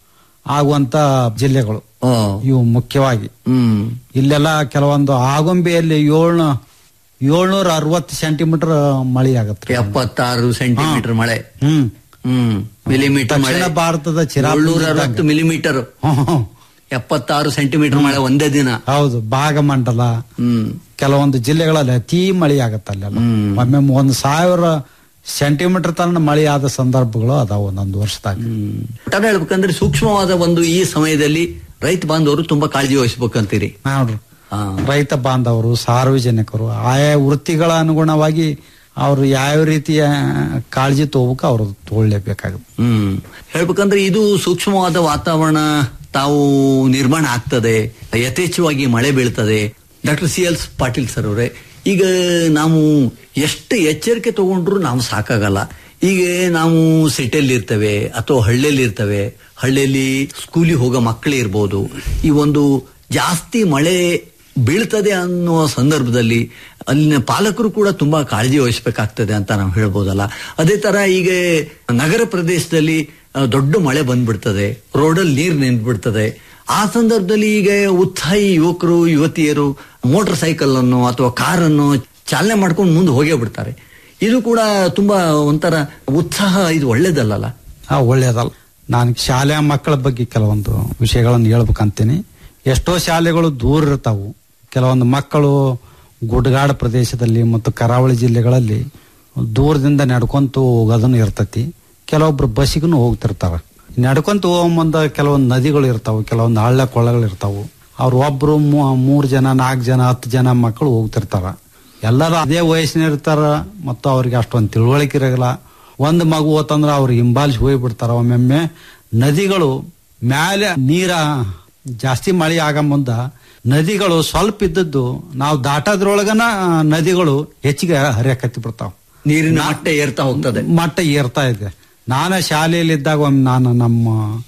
ಆಗುವಂತ ಜಿಲ್ಲೆಗಳು ಓ ಇವು ಮುಖ್ಯವಾಗಿ ಹ್ಮ್ ಇಲ್ಲೆಲ್ಲ ಕೆಲವೊಂದು ಆಗುಂಬೆಯಲ್ಲಿ ಏಳ್ನ ಏಳ್ನೂರ ಅರವತ್ತು ಸೆಂಟಿಮೀಟರ್ ಮಳೆ ಆಗತ್ತೆ ಎಪ್ಪತ್ತಾರು ಸೆಂಟಿಮೀಟರ್ ಮಳೆ ಹ್ಮ್ ಹ್ಮ್ ಮಿಲಿಮೀಟರ್ ಮಳೆ ದಕ್ಷಿಣ ಭಾರತದ ಚಿರಾಪುಂಜಿ ಏಳ್ನೂರ ಅರವತ್ತು ಮಿಲಿಮೀಟರ್ ಹ್ಮ್, ಹ್ಮ್. ಎಪ್ಪತ್ತಾರು ಸೆಂಟಿಮೀಟರ್ ಮಳೆ ಒಂದೇ ದಿನ ಹೌದು ಭಾಗಮಂಡಲ ಹ್ಮ್ ಕೆಲವೊಂದು ಜಿಲ್ಲೆಗಳಲ್ಲಿ ಅತಿ ಮಳೆ ಆಗತ್ತೆ ಅಲ್ಲೆಲ್ಲ ಹ್ಮ್. ಒಮ್ಮೆ ಒಂದು ಸಾವಿರ ಸೆಂಟಿಮೀಟರ್ ತನಕ ಮಳೆ ಆದ ಸಂದರ್ಭಗಳು ಅದಾವ ಒಂದೊಂದು ವರ್ಷದಾಗ ಹ್ಮ್ ಒಟ್ಟಾರೆ ಹೇಳ್ಬೇಕಂದ್ರೆ ಸೂಕ್ಷ್ಮವಾದ ಒಂದು ಈ ಸಮಯದಲ್ಲಿ ರೈತ ಬಾಂಧವರು ತುಂಬಾ ಕಾಳಜಿ ವಹಿಸ್ಬೇಕಂತೀರಿ ನೋಡ್ರಿ ಹಾ. ರೈತ ಬಾಂಧವರು ಸಾರ್ವಜನಿಕರು ಆಯಾ ವೃತ್ತಿಗಳ ಅನುಗುಣವಾಗಿ ಅವರು ಯಾವ ರೀತಿಯ ಕಾಳಜಿ ತಗೋಬೇಕು ಅವರು ತಗೊಳ್ಳೇಬೇಕಾಗುತ್ತೆ ಹ್ಮ್ ಹೇಳ್ಬೇಕಂದ್ರೆ ಇದು ಸೂಕ್ಷ್ಮವಾದ ವಾತಾವರಣ ತಾವು ನಿರ್ಮಾಣ ಆಗ್ತದೆ ಯಥೇಚ್ಛವಾಗಿ ಮಳೆ ಬೀಳ್ತದೆ doctor C L Patil sir ಅವರೇ ಈಗ ನಾವು ಎಷ್ಟು ಎಚ್ಚರಿಕೆ ತಗೊಂಡ್ರು ನಾವು ಸಾಕಾಗಲ್ಲ ಈಗ ನಾವು ಸಿಟಿಯಲ್ಲಿ ಇರ್ತೇವೆ ಅಥವಾ ಹಳ್ಳಿಯಲ್ಲಿ ಇರ್ತೇವೆ ಹಳ್ಳಿಯಲ್ಲಿ ಸ್ಕೂಲಿಗೆ ಹೋಗೋ ಮಕ್ಕಳೇ ಇರ್ಬೋದು ಈ ಒಂದು ಜಾಸ್ತಿ ಮಳೆ ಬೀಳ್ತದೆ ಅನ್ನುವ ಸಂದರ್ಭದಲ್ಲಿ ಅಲ್ಲಿನ ಪಾಲಕರು ಕೂಡ ತುಂಬಾ ಕಾಳಜಿ ವಹಿಸಬೇಕಾಗ್ತದೆ ಅಂತ ನಾವು ಹೇಳ್ಬೋದಲ್ಲ ಅದೇ ತರ ಈಗ ನಗರ ಪ್ರದೇಶದಲ್ಲಿ ಆ, ದೊಡ್ಡ ಮಳೆ ಬಂದ್ಬಿಡ್ತದೆ ರೋಡಲ್ಲಿ ನೀರು ನಿಂತ್ಬಿಡ್ತದೆ ಆ ಸಂದರ್ಭದಲ್ಲಿ ಈಗ ಉತ್ಸಾಹಿ ಯುವಕರು ಯುವತಿಯರು ಮೋಟಾರ್ ಸೈಕಲ್ ಅನ್ನು ಅಥವಾ ಕಾರನ್ನು ಚಾಲನೆ ಮಾಡ್ಕೊಂಡು ಮುಂದೆ ಹೋಗೇ ಬಿಡ್ತಾರೆ ಇದು ಕೂಡ ತುಂಬಾ ಒಂಥರ ಉತ್ಸಾಹ ಇದು ಒಳ್ಳೇದಲ್ಲಲ್ಲ ಆ ಒಳ್ಳೇದಲ್ಲ ನಾನು ಶಾಲೆಯ ಮಕ್ಕಳ ಬಗ್ಗೆ ಕೆಲವೊಂದು ವಿಷಯಗಳನ್ನು ಹೇಳ್ಬೇಕಂತೀನಿ ಎಷ್ಟೋ ಶಾಲೆಗಳು ದೂರ ಇರ್ತಾವು ಕೆಲವೊಂದು ಮಕ್ಕಳು ಗುಡ್ಗಾಡ ಪ್ರದೇಶದಲ್ಲಿ ಮತ್ತು ಕರಾವಳಿ ಜಿಲ್ಲೆಗಳಲ್ಲಿ ದೂರದಿಂದ ನಡ್ಕೊಂತ ಹೋಗೋದನ್ನು ಇರ್ತತಿ ಕೆಲವೊಬ್ರು ಬಸ್ಸಿಗೂ ಹೋಗ್ತಿರ್ತಾರ ನಡ್ಕೊಂತ ಹೋಗೋ ಮುಂದ ಕೆಲವೊಂದು ನದಿಗಳು ಇರ್ತಾವು ಕೆಲವೊಂದು ಹಳ್ಳ ಕೊಳ್ಳಗಳು ಇರ್ತಾವು ಅವ್ರು ಒಬ್ರು ಮೂ- ಮೂರ್ ಜನ ನಾಲ್ಕು ಜನ ಹತ್ತು ಜನ ಮಕ್ಕಳು ಹೋಗ್ತಿರ್ತಾರ ಎಲ್ಲರೂ ಅದೇ ವಯಸ್ಸಿನ ಇರ್ತಾರ ಮತ್ತು ಅವ್ರಿಗೆ ಅಷ್ಟೊಂದು ತಿಳುವಳಿಕೆ ಇರಲ್ಲ ಒಂದು ಮಗು ಹೋತಂದ್ರ ಅವ್ರು ಹಿಂಬಾಲಿಸಿ ಹೋಗ್ಬಿಡ್ತಾರ ಒಮ್ಮೊಮ್ಮೆ ನದಿಗಳು ಮ್ಯಾಲೆ ನೀರ ಜಾಸ್ತಿ ಮಳೆ ಆಗ ಮುಂದ ನದಿಗಳು ಸ್ವಲ್ಪ ಇದ್ದದ್ದು ನಾವು ದಾಟೋದ್ರೊಳಗನ ನದಿಗಳು ಹೆಚ್ಚಿಗೆ ಹರಿಯಕತ್ತಿ ಬಿಡ್ತಾವ ನೀರಿನ ಮಟ್ಟ ಏರ್ತಾ ಹೋಗ್ತದೆ ಮಟ್ಟ ಏರ್ತಾ ಇದೆ ನಾನು ಶಾಲೆಯಲ್ಲಿ ಇದ್ದಾಗ ಒಮ್ಮೆ ನಾನು ನಮ್ಮ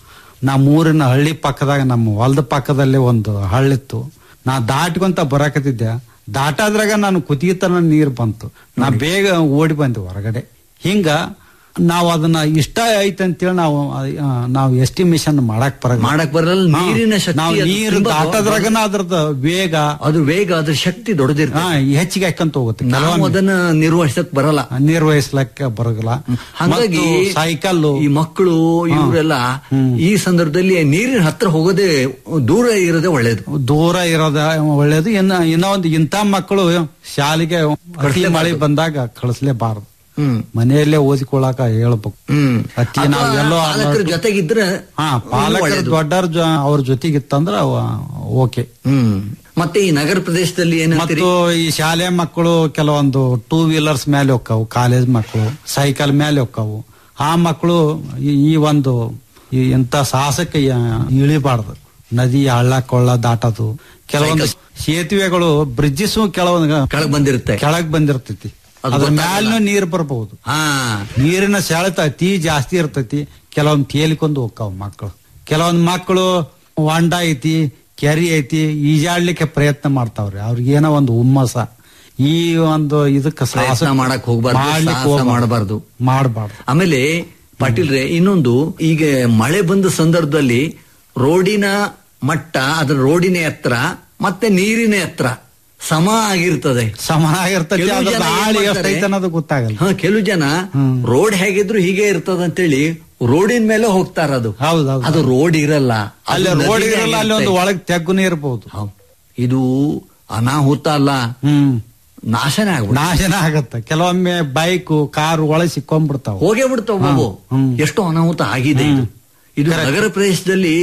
ನಮ್ಮ ಊರಿನ ಹಳ್ಳಿ ಪಕ್ಕದಾಗ ನಮ್ಮ ಹೊಲದ ಪಕ್ಕದಲ್ಲಿ ಒಂದು ಹಳ್ಳಿತ್ತು ನಾ ದಾಟ್ಕೊಂತ ಬರಾಕತ್ತಿದ್ದೆ ದಾಟಾದ್ರಾಗ ನಾನು ಕುತ್ತಿಗೆ ನೀರು ಬಂತು ನಾ ಬೇಗ ಓಡಿ ಬಂದೆ ಹೊರಗಡೆ ಹಿಂಗ ನಾವು ಅದನ್ನ ಇಷ್ಟ ಐತೆ ಅಂತೇಳಿ ನಾವು ಆ, ನಾವು ಎಸ್ಟಿಮೇಷನ್ ಮಾಡಕ್ ಬರ ಮಾಡಕ್ ಬರಲ್ಲ ನೀರಿನ ಶಕ್ತಿ ನಾವು ಅದು ನೀರು ತುಂಬಾ ದಾಟೋದ್ರಾಗನ ಅದ್ರದ್ದು ವೇಗ ಅದು ವೇಗ ಅದ್ರ ಶಕ್ತಿ ದೊಡ್ಡದಿರ್ತದೆ ಹಾ, ಹೆಚ್ಚಿಗೆ ಹಾಕಂತ ಹೋಗುತ್ತೆ ನಾವು ಕೆಲವೊಮ್ಮೆ ಅದನ್ನ ನಿರ್ವಹಿಸಕ್ ಬರಲ್ಲ ನಿರ್ವಹಿಸ್ಲಕ್ಕ ಬರಗಲ್ಲ ಹಾಗಾಗಿ ಸೈಕಲ್ ಈ ಮಕ್ಕಳು ಇವರೆಲ್ಲ ಈ ಸಂದರ್ಭದಲ್ಲಿ ನೀರಿನ ಹತ್ರ ಹೋಗೋದೇ ದೂರ ಇರೋದೇ ಒಳ್ಳೇದು ದೂರ ಇರೋದ ಒಳ್ಳೇದು ಇನ್ನ ಇನ್ನ ಒಂದು ಇಂಥ ಮಕ್ಕಳು ಶಾಲೆಗೆ ಅತಿ ಮಳೆ ಬಂದಾಗ ಕಳಿಸ್ಲೇಬಾರದು ಹ್ಮ್ ಮನೆಯಲ್ಲೇ ಓದಿಕೊಳ್ಳಾಕ ಹೇಳ್ಬೇಕು ಹ್ಮ್ ಅತಿ ನಾವು ಅಥವಾ ಎಲ್ಲೋ ಪಾಲಕರ ಜೊತೆಗಿದ್ರೆ ಹಾ ಇನ್ನೂ ಪಾಲಕರು ಒಳ್ಳೇದು. ದೊಡ್ಡವ್ರ ಜೊ- ಅವ್ರ ಜೊತೆಗಿತ್ತಂದ್ರ ಓಕೆ ಹ್ಮ್ ಮತ್ತೆ ಈ ನಗರ ಪ್ರದೇಶದಲ್ಲಿ ಏನಂತೀರಿ ಮತ್ತು ಈ ಶಾಲೆ ಮಕ್ಕಳು ಕೆಲವೊಂದು ಟೂ ವೀಲರ್ಸ್ ಮೇಲೆ ಹೋಕ್ಕವು ಕಾಲೇಜ್ ಮಕ್ಕಳು ಸೈಕಲ್ ಮೇಲೆ ಹೋಕ್ಕವು ಆ ಮಕ್ಕಳು ಈ- ಈ ಒಂದು ಈ ಇಂಥ ಸಾಹಸಕ್ಕೆ ಯ- ಇಳಿಬಾರ್ದು ನದಿ ಹಳ್ಳ ಕೊಳ್ಳ ದಾಟೋದು ಕೆಲವೊಂದು ಸೇತುವೆಗಳು ಬ್ರಿಡ್ಜಸ್ ಕೆಲವೊಂದು ಕೆಳಗ್ ಬಂದಿರುತ್ತೆ ಕೆಳಗ್ ಬಂದಿರ್ತೈತಿ ಅದು ಅದ್ರ ಗೊತ್ತಾಗಲ್ಲ. ಮ್ಯಾಲೂ ನೀರ್ ಬರಬಹುದು ಹಾ ನೀರಿನ ಸೆಳೆತ ಅತಿ ಜಾಸ್ತಿ ಇರ್ತೈತಿ ಕೆಲವೊಂದು ತೇಲಿಕೊಂಡು ಹೋಗ್ತಾವ ಮಕ್ಕಳು ಕೆಲವೊಂದ್ ಮಕ್ಕಳು ಹೊಂಡ ಐತಿ ಕೆರಿ ಐತಿ ಈಜಾಡ್ಲಿಕ್ಕೆ ಪ್ರಯತ್ನ ಮಾಡ್ತಾವ್ರಿ ಅವ್ರಿಗೆ ಏನೋ ಒಂದು ಹುಮ್ಮಸ ಈ ಒಂದು ಇದಕ್ಕೆ ಪ್ರಯತ್ನ ಮಾಡಕ್ ಹೋಗ್ಬಾರ್ದು, ಸಾಹಸ ಮಾಡ್ಬಾರ್ದು. ಮಾಡಬಾರ್ದು ಆಮೇಲೆ ಪಾಟೀಲ್ರೆ ಇನ್ನೊಂದು ಈಗ ಮಳೆ ಬಂದ ಸಂದರ್ಭದಲ್ಲಿ ರೋಡಿನ ಮಟ್ಟ ಅದ್ರ ರೋಡಿನ ಎತ್ತರ ಮತ್ತೆ ನೀರಿನ ಎತ್ತರ ಸಮ ಆಗಿರ್ತದೆ ಸಮನಾಗಿರ್ತೈತಿ ಕೆಲವು ಅದ್ರ ಜನ ಏನ್ ಗಾಳಿ ಮಾಡ್ತಾರೆ? ಎಷ್ಟೈತೆ ಅನ್ನೋದು ಗೊತ್ತಾಗಲ್ಲ ಹಾ ಕೆಲವು ಜನ ರೋಡ್ ಹೇಗಿದ್ರು ಹೀಗೆ ಇರ್ತದಂತೇಳಿ ರೋಡಿನ ಮೇಲೆ ಹೋಗ್ತಾರ ಅದು ಹೌದೌದು. ಅದು ರೋಡ್ ಇರಲ್ಲ ಅದು ಅಲ್ಲಿ ರೋಡ್ ನದಿನೇ ಇರಲ್ಲ ಅಲ್ಲಿ ಒಂದು ಆಗಿರುತ್ತೆ. ಒಳಗ್ ತೆಗ್ಗುನೇ ಇರ್ಬೋದು ಹೌದ್. ಇದು ಅನಾಹುತ ಅಲ್ಲ ಹ್ಮ್ ನಾಶನೇ ಆಗ್ಬಿಡ ನಾಶನ ಆಗತ್ತ ಕೆಲವೊಮ್ಮೆ ಬೈಕ್ ಕಾರು ಒಳಗೆ ಸಿಕ್ಕೊಂಡ್ಬಿಡ್ತಾವ ಹೋಗೇ ಬಿಡ್ತಾವ ಬಾಬು ಹ್ಮ್. ಎಷ್ಟು ಅನಾಹುತ ಆಗಿದೆ ಇದು ಇದು ನಗರ ಪ್ರದೇಶದಲ್ಲಿ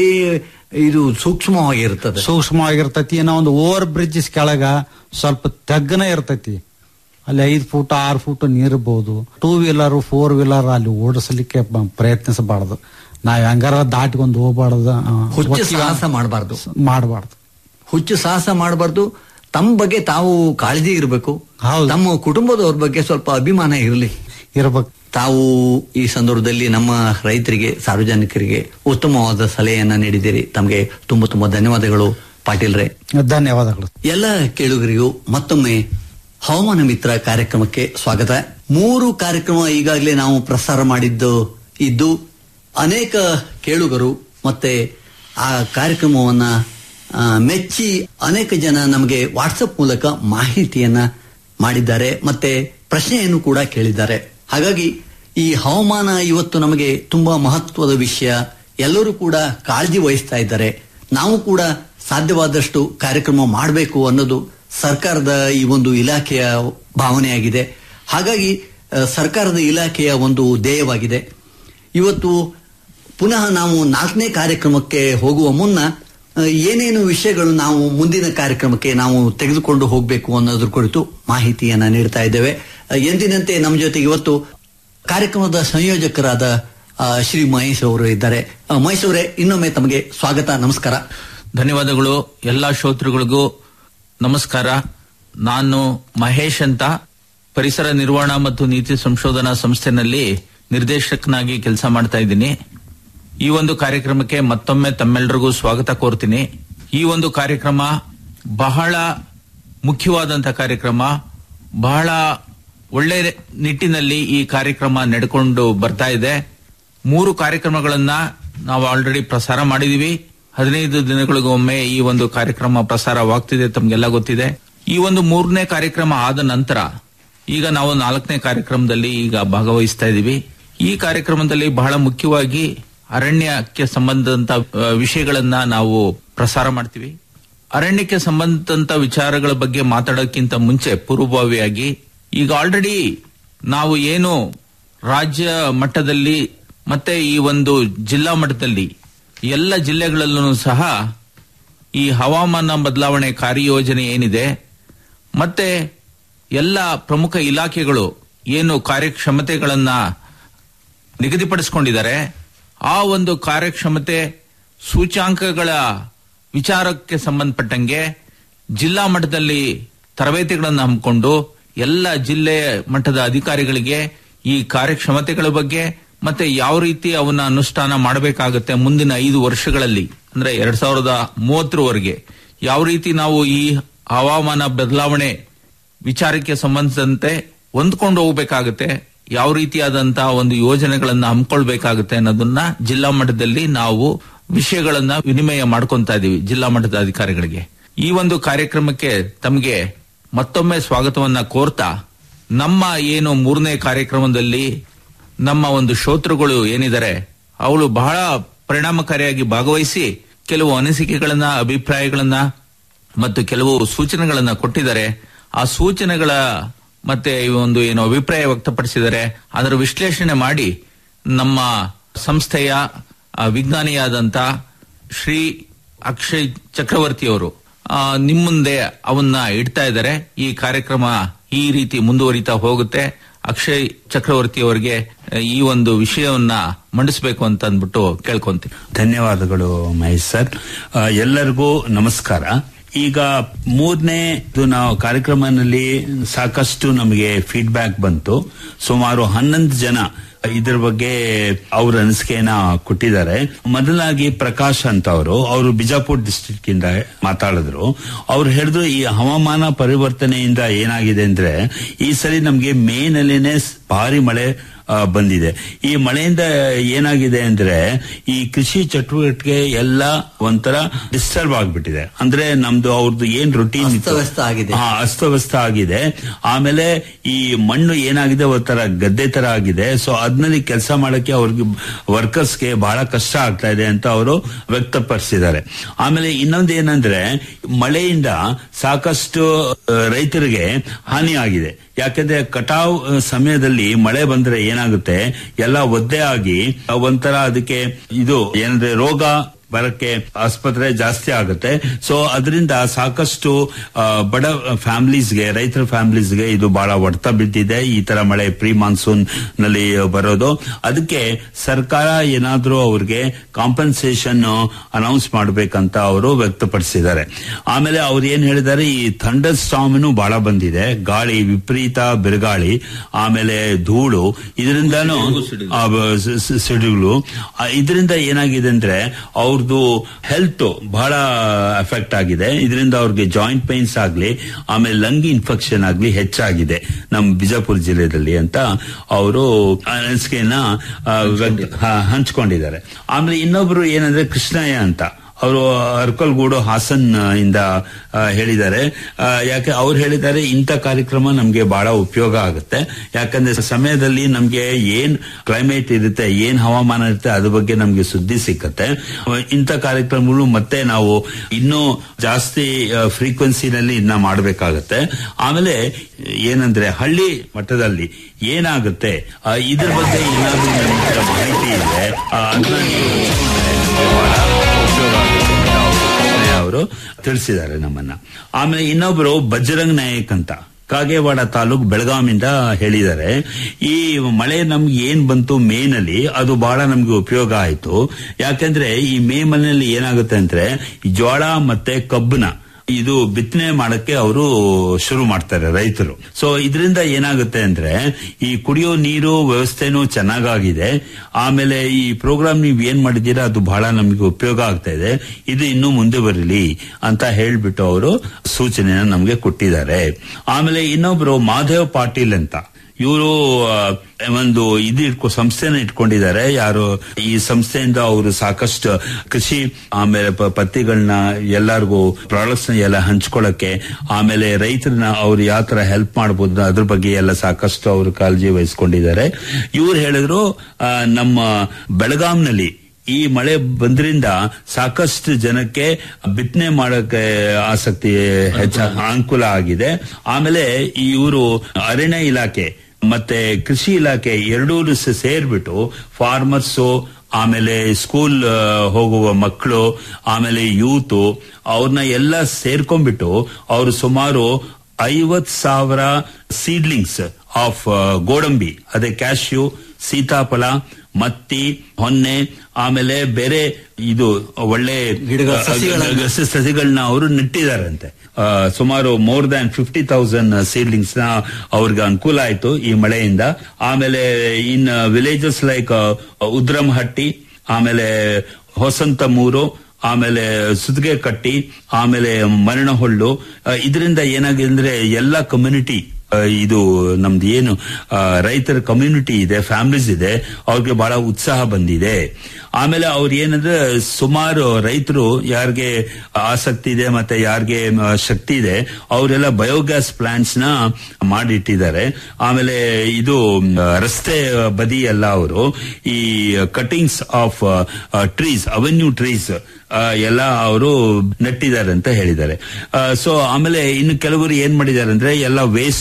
ಇದು ಸೂಕ್ಷ್ಮವಾಗಿರ್ತದೆ ಸೂಕ್ಷ್ಮವಾಗಿರ್ತೈತಿ ಏನೋ ಒಂದು ಓವರ್ ಬ್ರಿಡ್ಜ್ ಕೆಳಗ ಸ್ವಲ್ಪ ತಗ್ಗನ ಇರ್ತೈತಿ ಅಲ್ಲಿ ಐದ್ ಫೂಟ್ ಆರು ಫೂಟ್ ನೀರ್ಬಹುದು ಟೂ ವೀಲರ್ ಫೋರ್ ವೀಲರ್ ಅಲ್ಲಿ ಓಡಿಸ್ಲಿಕ್ಕೆ ಬ- ಪ್ರಯತ್ನಿಸಬಾರ್ದು ನಾವ್ ಹೆಂಗಾರ ದಾಟ್ಕೊಂಡು ಹೋಗ್ಬಾರ್ದು ಹುಚ್ಚು ಸಾಹಸ ಮಾಡಬಾರ್ದು ಮಾಡಬಾರ್ದು ಹುಚ್ಚು ಸಾಹಸ ಮಾಡಬಾರ್ದು ತಮ್ಮ ಬಗ್ಗೆ ತಾವು ಕಾಳಜಿ ಇರಬೇಕು ಹೌದು. ತಮ್ಮ ಕುಟುಂಬದವ್ರ ಬಗ್ಗೆ ಸ್ವಲ್ಪ ಅಭಿಮಾನ ಇರಲಿ ಇರ್ಬೇಕು ತಾವು ಈ ಸಂದರ್ಭದಲ್ಲಿ ನಮ್ಮ ರೈತರಿಗೆ ಸಾರ್ವಜನಿಕರಿಗೆ ಉತ್ತಮವಾದ ಸಲಹೆಯನ್ನ ನೀಡಿದ್ದೀರಿ ತಮಗೆ ತುಂಬಾ ತುಂಬಾ ಧನ್ಯವಾದಗಳು ಪಾಟೀಲ್ರೆ ಧನ್ಯವಾದಗಳು ಎಲ್ಲ ಕೇಳುಗರಿಗೂ ಮತ್ತೊಮ್ಮೆ ಹವಾಮಾನ ಮಿತ್ರ ಕಾರ್ಯಕ್ರಮಕ್ಕೆ ಸ್ವಾಗತ ಮೂರು ಕಾರ್ಯಕ್ರಮ ಈಗಾಗಲೇ ನಾವು ಪ್ರಸಾರ ಮಾಡಿದ್ದು ಇದ್ದು ಅನೇಕ ಕೇಳುಗರು ಮತ್ತೆ ಆ ಕಾರ್ಯಕ್ರಮವನ್ನ ಆ, ಮೆಚ್ಚಿ ಅನೇಕ ಜನ ನಮಗೆ ವಾಟ್ಸಪ್ ಮೂಲಕ ಮಾಹಿತಿಯನ್ನ ಮಾಡಿದ್ದಾರೆ ಮತ್ತೆ ಪ್ರಶ್ನೆಯನ್ನು ಕೂಡ ಕೇಳಿದ್ದಾರೆ ಹಾಗಾಗಿ ಈ ಹವಾಮಾನ ಇವತ್ತು ನಮಗೆ ತುಂಬಾ ಮಹತ್ವದ ವಿಷಯ ಎಲ್ಲರೂ ಕೂಡ ಕಾಳಜಿ ವಹಿಸ್ತಾ ಇದ್ದಾರೆ ನಾವು ಕೂಡ ಸಾಧ್ಯವಾದಷ್ಟು ಕಾರ್ಯಕ್ರಮ ಮಾಡಬೇಕು ಅನ್ನೋದು ಸರ್ಕಾರದ ಈ ಒಂದು ಇಲಾಖೆಯ ಭಾವನೆಯಾಗಿದೆ ಹಾಗಾಗಿ ಆ, ಸರ್ಕಾರದ ಇಲಾಖೆಯ ಒಂದು ಧ್ಯೇಯವಾಗಿದೆ ಇವತ್ತು ಪುನಃ ನಾವು ನಾಲ್ಕನೇ ಕಾರ್ಯಕ್ರಮಕ್ಕೆ ಹೋಗುವ ಮುನ್ನ ಆ, ಏನೇನು ವಿಷಯಗಳು ನಾವು ಮುಂದಿನ ಕಾರ್ಯಕ್ರಮಕ್ಕೆ ನಾವು ತೆಗೆದುಕೊಂಡು ಹೋಗಬೇಕು ಅನ್ನೋದ್ರ ಕುರಿತು ಮಾಹಿತಿಯನ್ನ ನೀಡ್ತಾ ಇದ್ದೇವೆ ಆ, ಎಂದಿನಂತೆ ನಮ್ಮ ಜೊತೆಗೆ ಇವತ್ತು ಕಾರ್ಯಕ್ರಮದ ಸಂಯೋಜಕರಾದ ಆ, ಶ್ರೀ ಮಹೇಶ್ ಅವರು ಇದ್ದಾರೆ ಆ, ಮಹೇಶ್ ಅವರೇ ಇನ್ನೊಮ್ಮೆ ತಮಗೆ ಸ್ವಾಗತ ನಮಸ್ಕಾರ ಧನ್ಯವಾದಗಳು ಎಲ್ಲಾ ಶ್ರೋತೃಗಳಿಗೂ ನಮಸ್ಕಾರ ನಾನು ಮಹೇಶ್ ಅಂತ ಪರಿಸರ ನಿರ್ವಹಣಾ ಮತ್ತು ನೀತಿ ಸಂಶೋಧನಾ ಸಂಸ್ಥೆನಲ್ಲಿ ನಿರ್ದೇಶಕನಾಗಿ ಕೆಲಸ ಮಾಡ್ತಾ ಇದ್ದೀನಿ ಈ ಒಂದು ಕಾರ್ಯಕ್ರಮಕ್ಕೆ ಮತ್ತೊಮ್ಮೆ ತಮ್ಮೆಲ್ಲರಿಗೂ ಸ್ವಾಗತ ಕೋರ್ತೀನಿ ಈ ಒಂದು ಕಾರ್ಯಕ್ರಮ ಬಹಳ ಮುಖ್ಯವಾದಂತ ಕಾರ್ಯಕ್ರಮ ಬಹಳ ಒಳ್ಳೆ ನಿಟ್ಟಿನಲ್ಲಿ ಈ ಕಾರ್ಯಕ್ರಮ ನಡೆಕೊಂಡು ಬರ್ತಾ ಇದೆ ಮೂರು ಕಾರ್ಯಕ್ರಮಗಳನ್ನ ನಾವು ಆಲ್ರೆಡಿ ಪ್ರಸಾರ ಮಾಡಿದೀವಿ ಹದಿನೈದು ದಿನಗಳಿಗೊಮ್ಮೆ ಈ ಒಂದು ಕಾರ್ಯಕ್ರಮ ಪ್ರಸಾರವಾಗ್ತಿದೆ ತಮ್ಗೆಲ್ಲ ಗೊತ್ತಿದೆ ಈ ಒಂದು ಮೂರನೇ ಕಾರ್ಯಕ್ರಮ ಆದ ನಂತರ ಈಗ ನಾವು ನಾಲ್ಕನೇ ಕಾರ್ಯಕ್ರಮದಲ್ಲಿ ಈಗ ಭಾಗವಹಿಸ್ತಾ ಇದ್ದೀವಿ ಈ ಕಾರ್ಯಕ್ರಮದಲ್ಲಿ ಬಹಳ ಮುಖ್ಯವಾಗಿ ಅರಣ್ಯಕ್ಕೆ ಸಂಬಂಧದಂತ ಆ, ವಿಷಯಗಳನ್ನ ನಾವು ಪ್ರಸಾರ ಮಾಡ್ತೀವಿ ಅರಣ್ಯಕ್ಕೆ ಸಂಬಂಧದಂತ ವಿಚಾರಗಳ ಬಗ್ಗೆ ಮಾತಾಡೋಕ್ಕಿಂತ ಮುಂಚೆ ಪೂರ್ವಭಾವಿಯಾಗಿ ಈಗ ಆಲ್ರೆಡಿ ನಾವು ಏನು ರಾಜ್ಯ ಮಟ್ಟದಲ್ಲಿ ಮತ್ತೆ ಈ ಒಂದು ಜಿಲ್ಲಾ ಮಟ್ಟದಲ್ಲಿ ಎಲ್ಲ ಜಿಲ್ಲೆಗಳಲ್ಲೂ ಸಹ ಈ ಹವಾಮಾನ ಬದಲಾವಣೆ ಕಾರ್ಯಯೋಜನೆ ಏನಿದೆ ಮತ್ತೆ ಎಲ್ಲ ಪ್ರಮುಖ ಇಲಾಖೆಗಳು ಏನು ಕಾರ್ಯಕ್ಷಮತೆಗಳನ್ನ ನಿಗದಿಪಡಿಸಿಕೊಂಡಿದ್ದಾರೆ ಆ ಒಂದು ಕಾರ್ಯಕ್ಷಮತೆ ಸೂಚಾಂಕಗಳ ವಿಚಾರಕ್ಕೆ ಸಂಬಂಧಪಟ್ಟಂಗೆ ಜಿಲ್ಲಾ ಮಟ್ಟದಲ್ಲಿ ತರಬೇತಿಗಳನ್ನು ಹಮ್ಮಿಕೊಂಡು ಎಲ್ಲ ಜಿಲ್ಲೆ ಮಟ್ಟದ ಅಧಿಕಾರಿಗಳಿಗೆ ಈ ಕಾರ್ಯಕ್ಷಮತೆಗಳ ಬಗ್ಗೆ ಮತ್ತೆ ಯಾವ ರೀತಿ ಅವನ್ನ ಅನುಷ್ಠಾನ ಮಾಡಬೇಕಾಗುತ್ತೆ ಮುಂದಿನ ಐದು ವರ್ಷಗಳಲ್ಲಿ ಅಂದ್ರೆ ಎರಡ್ ಸಾವಿರದ ಮೂವತ್ತರವರೆಗೆ ಯಾವ ರೀತಿ ನಾವು ಈ ಹವಾಮಾನ ಬದಲಾವಣೆ ವಿಚಾರಕ್ಕೆ ಸಂಬಂಧಿಸಿದಂತೆ ಹೊಂದ್ಕೊಂಡು ಹೋಗ್ಬೇಕಾಗುತ್ತೆ ಯಾವ ರೀತಿಯಾದಂತಹ ಒಂದು ಯೋಜನೆಗಳನ್ನ ಹಮ್ಮಿಕೊಳ್ಬೇಕಾಗುತ್ತೆ ಅನ್ನೋದನ್ನ ಜಿಲ್ಲಾ ಮಟ್ಟದಲ್ಲಿ ನಾವು ವಿಷಯಗಳನ್ನ ವಿನಿಮಯ ಮಾಡ್ಕೊಂತಾ ಇದೀವಿ ಜಿಲ್ಲಾ ಮಟ್ಟದ ಅಧಿಕಾರಿಗಳಿಗೆ ಈ ಒಂದು ಕಾರ್ಯಕ್ರಮಕ್ಕೆ ತಮಗೆ ಮತ್ತೊಮ್ಮೆ ಸ್ವಾಗತವನ್ನ ಕೋರ್ತಾ ನಮ್ಮ ಏನು ಮೂರನೇ ಕಾರ್ಯಕ್ರಮದಲ್ಲಿ ನಮ್ಮ ಒಂದು ಶ್ರೋತೃಗಳು ಏನಿದ್ದಾರೆ ಅವಳು ಬಹಳ ಪರಿಣಾಮಕಾರಿಯಾಗಿ ಭಾಗವಹಿಸಿ ಕೆಲವು ಅನಿಸಿಕೆಗಳನ್ನ ಅಭಿಪ್ರಾಯಗಳನ್ನ ಮತ್ತು ಕೆಲವು ಸೂಚನೆಗಳನ್ನ ಕೊಟ್ಟಿದ್ದಾರೆ ಆ ಸೂಚನೆಗಳ ಮತ್ತೆ ಈ ಒಂದು ಏನು ಅಭಿಪ್ರಾಯ ವ್ಯಕ್ತಪಡಿಸಿದ್ದಾರೆ ಅದರ ವಿಶ್ಲೇಷಣೆ ಮಾಡಿ ನಮ್ಮ ಸಂಸ್ಥೆಯ ಆ, ವಿಜ್ಞಾನಿಯಾದಂತ ಶ್ರೀ ಅಕ್ಷಯ್ ಚಕ್ರವರ್ತಿ ಅವರು ಆ, ನಿಮ್ ಮುಂದೆ ಅವನ್ನ ಇಡ್ತಾ ಇದ್ದಾರೆ ಈ ಕಾರ್ಯಕ್ರಮ ಈ ರೀತಿ ಮುಂದುವರಿತಾ ಹೋಗುತ್ತೆ ಅಕ್ಷಯ್ ಚಕ್ರವರ್ತಿ ಅವರಿಗೆ ಈ ಒಂದು ವಿಷಯವನ್ನ ಮಂಡಿಸಬೇಕು ಅಂತ ಅಂದ್ಬಿಟ್ಟು ಕೇಳ್ಕೊಂತೀನಿ ಧನ್ಯವಾದಗಳು ಮಹೇಶ್ ಸರ್ ಆ, ಎಲ್ಲರಿಗೂ ನಮಸ್ಕಾರ ಈಗ ಮೂರನೇ ನಾವು ಕಾರ್ಯಕ್ರಮದಲ್ಲಿ ಸಾಕಷ್ಟು ನಮಗೆ ಫೀಡ್ಬ್ಯಾಕ್ ಬಂತು ಸುಮಾರು ಹನ್ನೊಂದು ಜನ ಇದ್ರ ಬಗ್ಗೆ ಅವ್ರ ಅನಿಸಿಕೆಯನ್ನ ಕೊಟ್ಟಿದ್ದಾರೆ ಮೊದಲಾಗಿ ಪ್ರಕಾಶ್ ಅಂತ ಅವರು ಅವರು ಬಿಜಾಪುರ್ ಡಿಸ್ಟ್ರಿಕ್ಟ್ ಇಂದ ಮಾತಾಡಿದ್ರು ಅವ್ರು ಹೇಳಿದ್ರು ಈ ಹವಾಮಾನ ಪರಿವರ್ತನೆಯಿಂದ ಏನಾಗಿದೆ ಅಂದ್ರೆ ಈ ಸರಿ ನಮ್ಗೆ ಮೇ ನಲ್ಲಿನೇ ಭಾರಿ ಮಳೆ ಆ, ಬಂದಿದೆ ಈ ಮಳೆಯಿಂದ ಏನಾಗಿದೆ ಅಂದ್ರೆ ಈ ಕೃಷಿ ಚಟುವಟಿಕೆ ಎಲ್ಲ ಒಂಥರ ಡಿಸ್ಟರ್ಬ್ ಆಗ್ಬಿಟ್ಟಿದೆ ಅಂದ್ರೆ ನಮ್ದು ಅವ್ರದ್ದು ಏನ್ ರೊಟೀನ್ ಅಸ್ತವ್ಯಸ್ತ ಆಗಿದೆ. ಹಾ ಅಸ್ತವ್ಯಸ್ತ ಆಗಿದೆ ಆಮೇಲೆ ಈ ಮಣ್ಣು ಏನಾಗಿದೆ ಒಂಥರ ಗದ್ದೆ ತರ ಆಗಿದೆ ಸೊ ಅದ್ನಲ್ಲಿ ಕೆಲಸ ಮಾಡಕ್ಕೆ ಅವ್ರಿಗೆ ವರ್ಕರ್ಸ್ಗೆ ಬಹಳ ಕಷ್ಟ ಆಗ್ತಾ ಇದೆ ಅಂತ ಅವರು ವ್ಯಕ್ತಪಡಿಸಿದ್ದಾರೆ ಆಮೇಲೆ ಇನ್ನೊಂದು ಏನಂದ್ರೆ ಮಳೆಯಿಂದ ಸಾಕಷ್ಟು ಆ, ರೈತರಿಗೆ ಹಾನಿ ಆಗಿದೆ ಯಾಕಂದ್ರೆ ಕಟಾವ್ ಆ, ಸಮಯದಲ್ಲಿ ಮಳೆ ಬಂದ್ರೆ ಏನಾಗುತ್ತೆ ಎಲ್ಲ ಒದ್ದೆ ಆಗಿ ಆ, ಒಂಥರ ಅದಕ್ಕೆ ಇದು ಏನಂದ್ರೆ ರೋಗ ಬರಕ್ಕೆ ಆಸ್ಪತ್ರೆ ಜಾಸ್ತಿ ಆಗುತ್ತೆ ಸೊ ಅದರಿಂದ ಸಾಕಷ್ಟು ಆ, ಬಡ ಫ್ಯಾಮಿಲೀಸ್ಗೆ ರೈತರ ಫ್ಯಾಮಿಲೀಸ್ಗೆ ಇದು ಬಹಳ ಹೊಡೆತ ಬಿದ್ದಿದೆ ಈ ತರ ಮಳೆ ಪ್ರೀ ಮಾನ್ಸೂನ್ ನಲ್ಲಿ ಬರೋದು ಅದಕ್ಕೆ ಸರ್ಕಾರ ಏನಾದ್ರೂ ಅವ್ರಿಗೆ ಕಾಂಪನ್ಸೇಷನ್ ಅನೌನ್ಸ್ ಮಾಡಬೇಕಂತ ಅವರು ವ್ಯಕ್ತಪಡಿಸಿದ್ದಾರೆ ಆಮೇಲೆ ಅವ್ರು ಏನ್ ಹೇಳಿದ್ದಾರೆ ಈ ಥಂಡರ್ ಸ್ಟಾಮ್ನು ಬಹಳ ಬಂದಿದೆ ಗಾಳಿ ವಿಪರೀತ ಬಿರುಗಾಳಿ ಆಮೇಲೆ ಧೂಳು ಇದರಿಂದಾನು ಆ, ಸ- ಸ- ಸಿಡಿಗಳು ಆ, ಇದರಿಂದ ಏನಾಗಿದೆ ಅಂದ್ರೆ ಅವ್ರದ್ದು ಹೆಲ್ತ್ ಬಹಳ ಎಫೆಕ್ಟ್ ಆಗಿದೆ ಇದರಿಂದ ಅವ್ರಿಗೆ ಜಾಯಿಂಟ್ ಪೈನ್ಸ್ ಆಗ್ಲಿ ಆಮೇಲೆ ಲಂಗ್ ಇನ್ಫೆಕ್ಷನ್ ಆಗ್ಲಿ ಹೆಚ್ಚಾಗಿದೆ ನಮ್ಮ ಬಿಜಾಪುರ ಜಿಲ್ಲೆಯಲ್ಲಿ ಅಂತ ಅವರು ಅನಿಸಿಕೆಯನ್ನ ಆ, ವ್ಯಕ್ತ- ಹ- ಹಂಚ್ಕೊಂಡಿದ್ದಾರೆ ಆಮೇಲೆ ಇನ್ನೊಬ್ರು ಏನಂದ್ರೆ ಕೃಷ್ಣಯ್ಯ ಅಂತ ಅವರು ಅರ್ಕಲ್ಗೂಡು ಹಾಸನ್ ಆ, ಇಂದ ಆ, ಹೇಳಿದ್ದಾರೆ ಆ, ಯಾಕೆ ಅವ್ರು ಹೇಳಿದ್ದಾರೆ ಇಂಥ ಕಾರ್ಯಕ್ರಮ ನಮ್ಗೆ ಬಹಳ ಉಪಯೋಗ ಆಗುತ್ತೆ ಯಾಕಂದ್ರೆ ಸಮಯದಲ್ಲಿ ನಮ್ಗೆ ಏನ್ ಕ್ಲೈಮೇಟ್ ಇರುತ್ತೆ ಏನ್ ಹವಾಮಾನ ಇರುತ್ತೆ ಅದ್ರ ಬಗ್ಗೆ ನಮ್ಗೆ ಸುದ್ದಿ ಸಿಕ್ಕತ್ತೆ ಇಂಥ ಕಾರ್ಯಕ್ರಮಗಳು ಮತ್ತೆ ನಾವು ಇನ್ನೂ ಜಾಸ್ತಿ ಫ್ರೀಕ್ವೆನ್ಸಿನಲ್ಲಿ ಇನ್ನ ಮಾಡಬೇಕಾಗತ್ತೆ ಆಮೇಲೆ ಏನಂದ್ರೆ ಹಳ್ಳಿ ಮಟ್ಟದಲ್ಲಿ ಏನಾಗುತ್ತೆ ಆ, ಇದ್ರ ಬಗ್ಗೆ ಏನಾದ್ರೂ ನಿಮ್ಗೆ ಮಾಹಿತಿ ಇದೆ ಆ, ಅದನ್ನ ನೀವು ಹಂಚ್ಕೊಂಡ್ರೆ ನಮ್ಗೆ ಬಹಳ ಉಪಯೋಗ ಆಗುತ್ತೆ ಅಂತ ಅವರು ಅವರು ತಿಳಿಸಿದ್ದಾರೆ ನಮ್ಮನ್ನ ಆಮೇಲೆ ಇನ್ನೊಬ್ರು ಬಜರಂಗ್ ನಾಯಕ್ ಅಂತ ಕಾಗೇವಾಡ ತಾಲೂಕ್ ಬೆಳಗಾವಿಂದ ಹೇಳಿದ್ದಾರೆ ಈ ಮಳೆ ನಮ್ಗೆ ಏನ್ ಬಂತು ಮೇನಲ್ಲಿ ಅದು ಬಹಳ ನಮ್ಗೆ ಉಪಯೋಗ ಆಯ್ತು ಯಾಕಂದ್ರೆ ಈ ಮೇ ಮನೆಯಲ್ಲಿ ಏನಾಗುತ್ತೆ ಅಂದ್ರೆ ಈ ಜೋಳ ಮತ್ತೆ ಕಬ್ಬನ ಇದು ಬಿತ್ತನೆ ಮಾಡಕ್ಕೆ ಅವರು ಶುರು ಮಾಡ್ತಾರೆ ರೈತರು ಸೊ ಇದರಿಂದ ಏನಾಗುತ್ತೆ ಅಂದ್ರೆ ಈ ಕುಡಿಯೋ ನೀರು ವ್ಯವಸ್ಥೆನೂ ಚೆನ್ನಾಗಾಗಿದೆ ಆಮೇಲೆ ಈ ಪ್ರೋಗ್ರಾಮ್ ನೀವು ಏನ್ ಮಾಡಿದ್ದೀರಾ ಅದು ಬಹಳ ನಮಗೆ ಉಪಯೋಗ ಆಗ್ತಾ ಇದೆ ಇದು ಇನ್ನೂ ಮುಂದೆ ಬರಲಿ ಅಂತ ಹೇಳ್ಬಿಟ್ಟು ಅವರು ಸೂಚನೆನ ನಮಗೆ ಕೊಟ್ಟಿದ್ದಾರೆ ಆಮೇಲೆ ಇನ್ನೊಬ್ರು ಮಾಧವ್ ಪಾಟೀಲ್ ಅಂತ ಇವರು ಒಂದು ಇದು ಇಟ್ಕೊ ಸಂಸ್ಥೆನ ಇಟ್ಕೊಂಡಿದ್ದಾರೆ ಯಾರು ಈ ಸಂಸ್ಥೆಯಿಂದ ಅವರು ಸಾಕಷ್ಟು ಕೃಷಿ ಆಮೇಲೆ ಪ- ಪತ್ತಿಗಳನ್ನ ಎಲ್ಲರಿಗೂ ಪ್ರಾಡಕ್ಟ್ಸ್ ನ ಎಲ್ಲ ಹಂಚ್ಕೊಳ್ಳಕ್ಕೆ ಆಮೇಲೆ ರೈತರನ್ನ ಅವ್ರು ಯಾವ ತರ ಹೆಲ್ಪ್ ಮಾಡಬಹುದು ಅದ್ರ ಬಗ್ಗೆ ಎಲ್ಲ ಸಾಕಷ್ಟು ಅವರು ಕಾಳಜಿ ವಹಿಸ್ಕೊಂಡಿದ್ದಾರೆ ಇವ್ರು ಹೇಳಿದ್ರು ಆ, ನಮ್ಮ ಬೆಳಗಾಂನಲ್ಲಿ ಈ ಮಳೆ ಬಂದ್ರಿಂದ ಸಾಕಷ್ಟು ಜನಕ್ಕೆ ಬಿತ್ತನೆ ಮಾಡಕ್ಕೆ ಆಸಕ್ತಿ ಹೆಚ್ಚ ಅನುಕೂಲ ಆಗಿದೆ ಆಮೇಲೆ ಇವರು ಅರಣ್ಯ ಇಲಾಖೆ ಮತ್ತೆ ಕೃಷಿ ಇಲಾಖೆ ಎರಡೂ ಸೇರ್ಬಿಟ್ಟು ಫಾರ್ಮರ್ಸು ಆಮೇಲೆ ಸ್ಕೂಲ್ ಆ, ಹೋಗುವ ಮಕ್ಕಳು ಆಮೇಲೆ ಯೂತ್ ಅವ್ರನ್ನ ಎಲ್ಲ ಸೇರ್ಕೊಂಡ್ಬಿಟ್ಟು ಅವರು ಸುಮಾರು ಐವತ್ ಸಾವಿರ ಸೀಡ್ಲಿಂಗ್ಸ್ ಆಫ್ ಗೋಡಂಬಿ ಅದೇ ಕ್ಯಾಶ್ಯೂ ಸೀತಾಫಲ ಮತ್ತಿ ಹೊನ್ನೆ ಆಮೇಲೆ ಬೇರೆ ಇದು ಒಳ್ಳೆ ಗಿಡಗಳ ಸಸಿಗಳನ್ನ- ಸ- ಸಸಿಗಳನ್ನ ಅವರು ನೆಟ್ಟಿದಾರಂತೆ ಆ, ಸುಮಾರು more than fifty thousand seedlings ನ ಅವ್ರಿಗೆ ಅನುಕೂಲ ಆಯ್ತು ಈ ಮಳೆಯಿಂದ ಆಮೇಲೆ ಇನ್ ವಿಲೇಜಸ್ ಲೈಕ್ ಉದ್ರಮಹಟ್ಟಿ ಆಮೇಲೆ ಹೊಸಂತಮೂರು ಆಮೇಲೆ ಸುದ್ಗೆ ಕಟ್ಟಿ ಆಮೇಲೆ ಮರಣಹೊಳ್ಳು ಇದರಿಂದ ಏನಾಗಿದೆ ಅಂದ್ರೆ ಎಲ್ಲ ಕಮ್ಯುನಿಟಿ ಇದು ನಮ್ದು ಏನು ಆ, ರೈತರ ಕಮ್ಯುನಿಟಿ ಇದೆ ಫ್ಯಾಮಿಲೀಸ್ ಇದೆ ಅವ್ರಿಗೆ ಬಹಳ ಉತ್ಸಾಹ ಬಂದಿದೆ ಆಮೇಲೆ ಅವ್ರು ಏನಂದ್ರೆ ಸುಮಾರು ರೈತರು ಯಾರಿಗೆ ಆಸಕ್ತಿ ಇದೆ ಮತ್ತೆ ಯಾರಿಗೆ ಮ, ಶಕ್ತಿ ಇದೆ ಅವರೆಲ್ಲ ಬಯೋಗ್ಯಾಸ್ ಪ್ಲಾಂಟ್ಸ್ ನ ಮಾಡಿಟ್ಟಿದ್ದಾರೆ ಆಮೇಲೆ ಇದು ಮ್, ರಸ್ತೆ ಬದಿ ಎಲ್ಲ ಅವರು ಈ cuttings of trees avenue trees ಎಲ್ಲ ಅವರು ನೆಟ್ಟಿದ್ದಾರೆ ಅಂತ ಹೇಳಿದ್ದಾರೆ ಸೊ ಆಮೇಲೆ ಇನ್ನು ಕೆಲವರು ಏನ್ ಮಾಡಿದ್ದಾರೆ ಅಂದ್ರೆ ಎಲ್ಲ ವೇಸ್ಟ್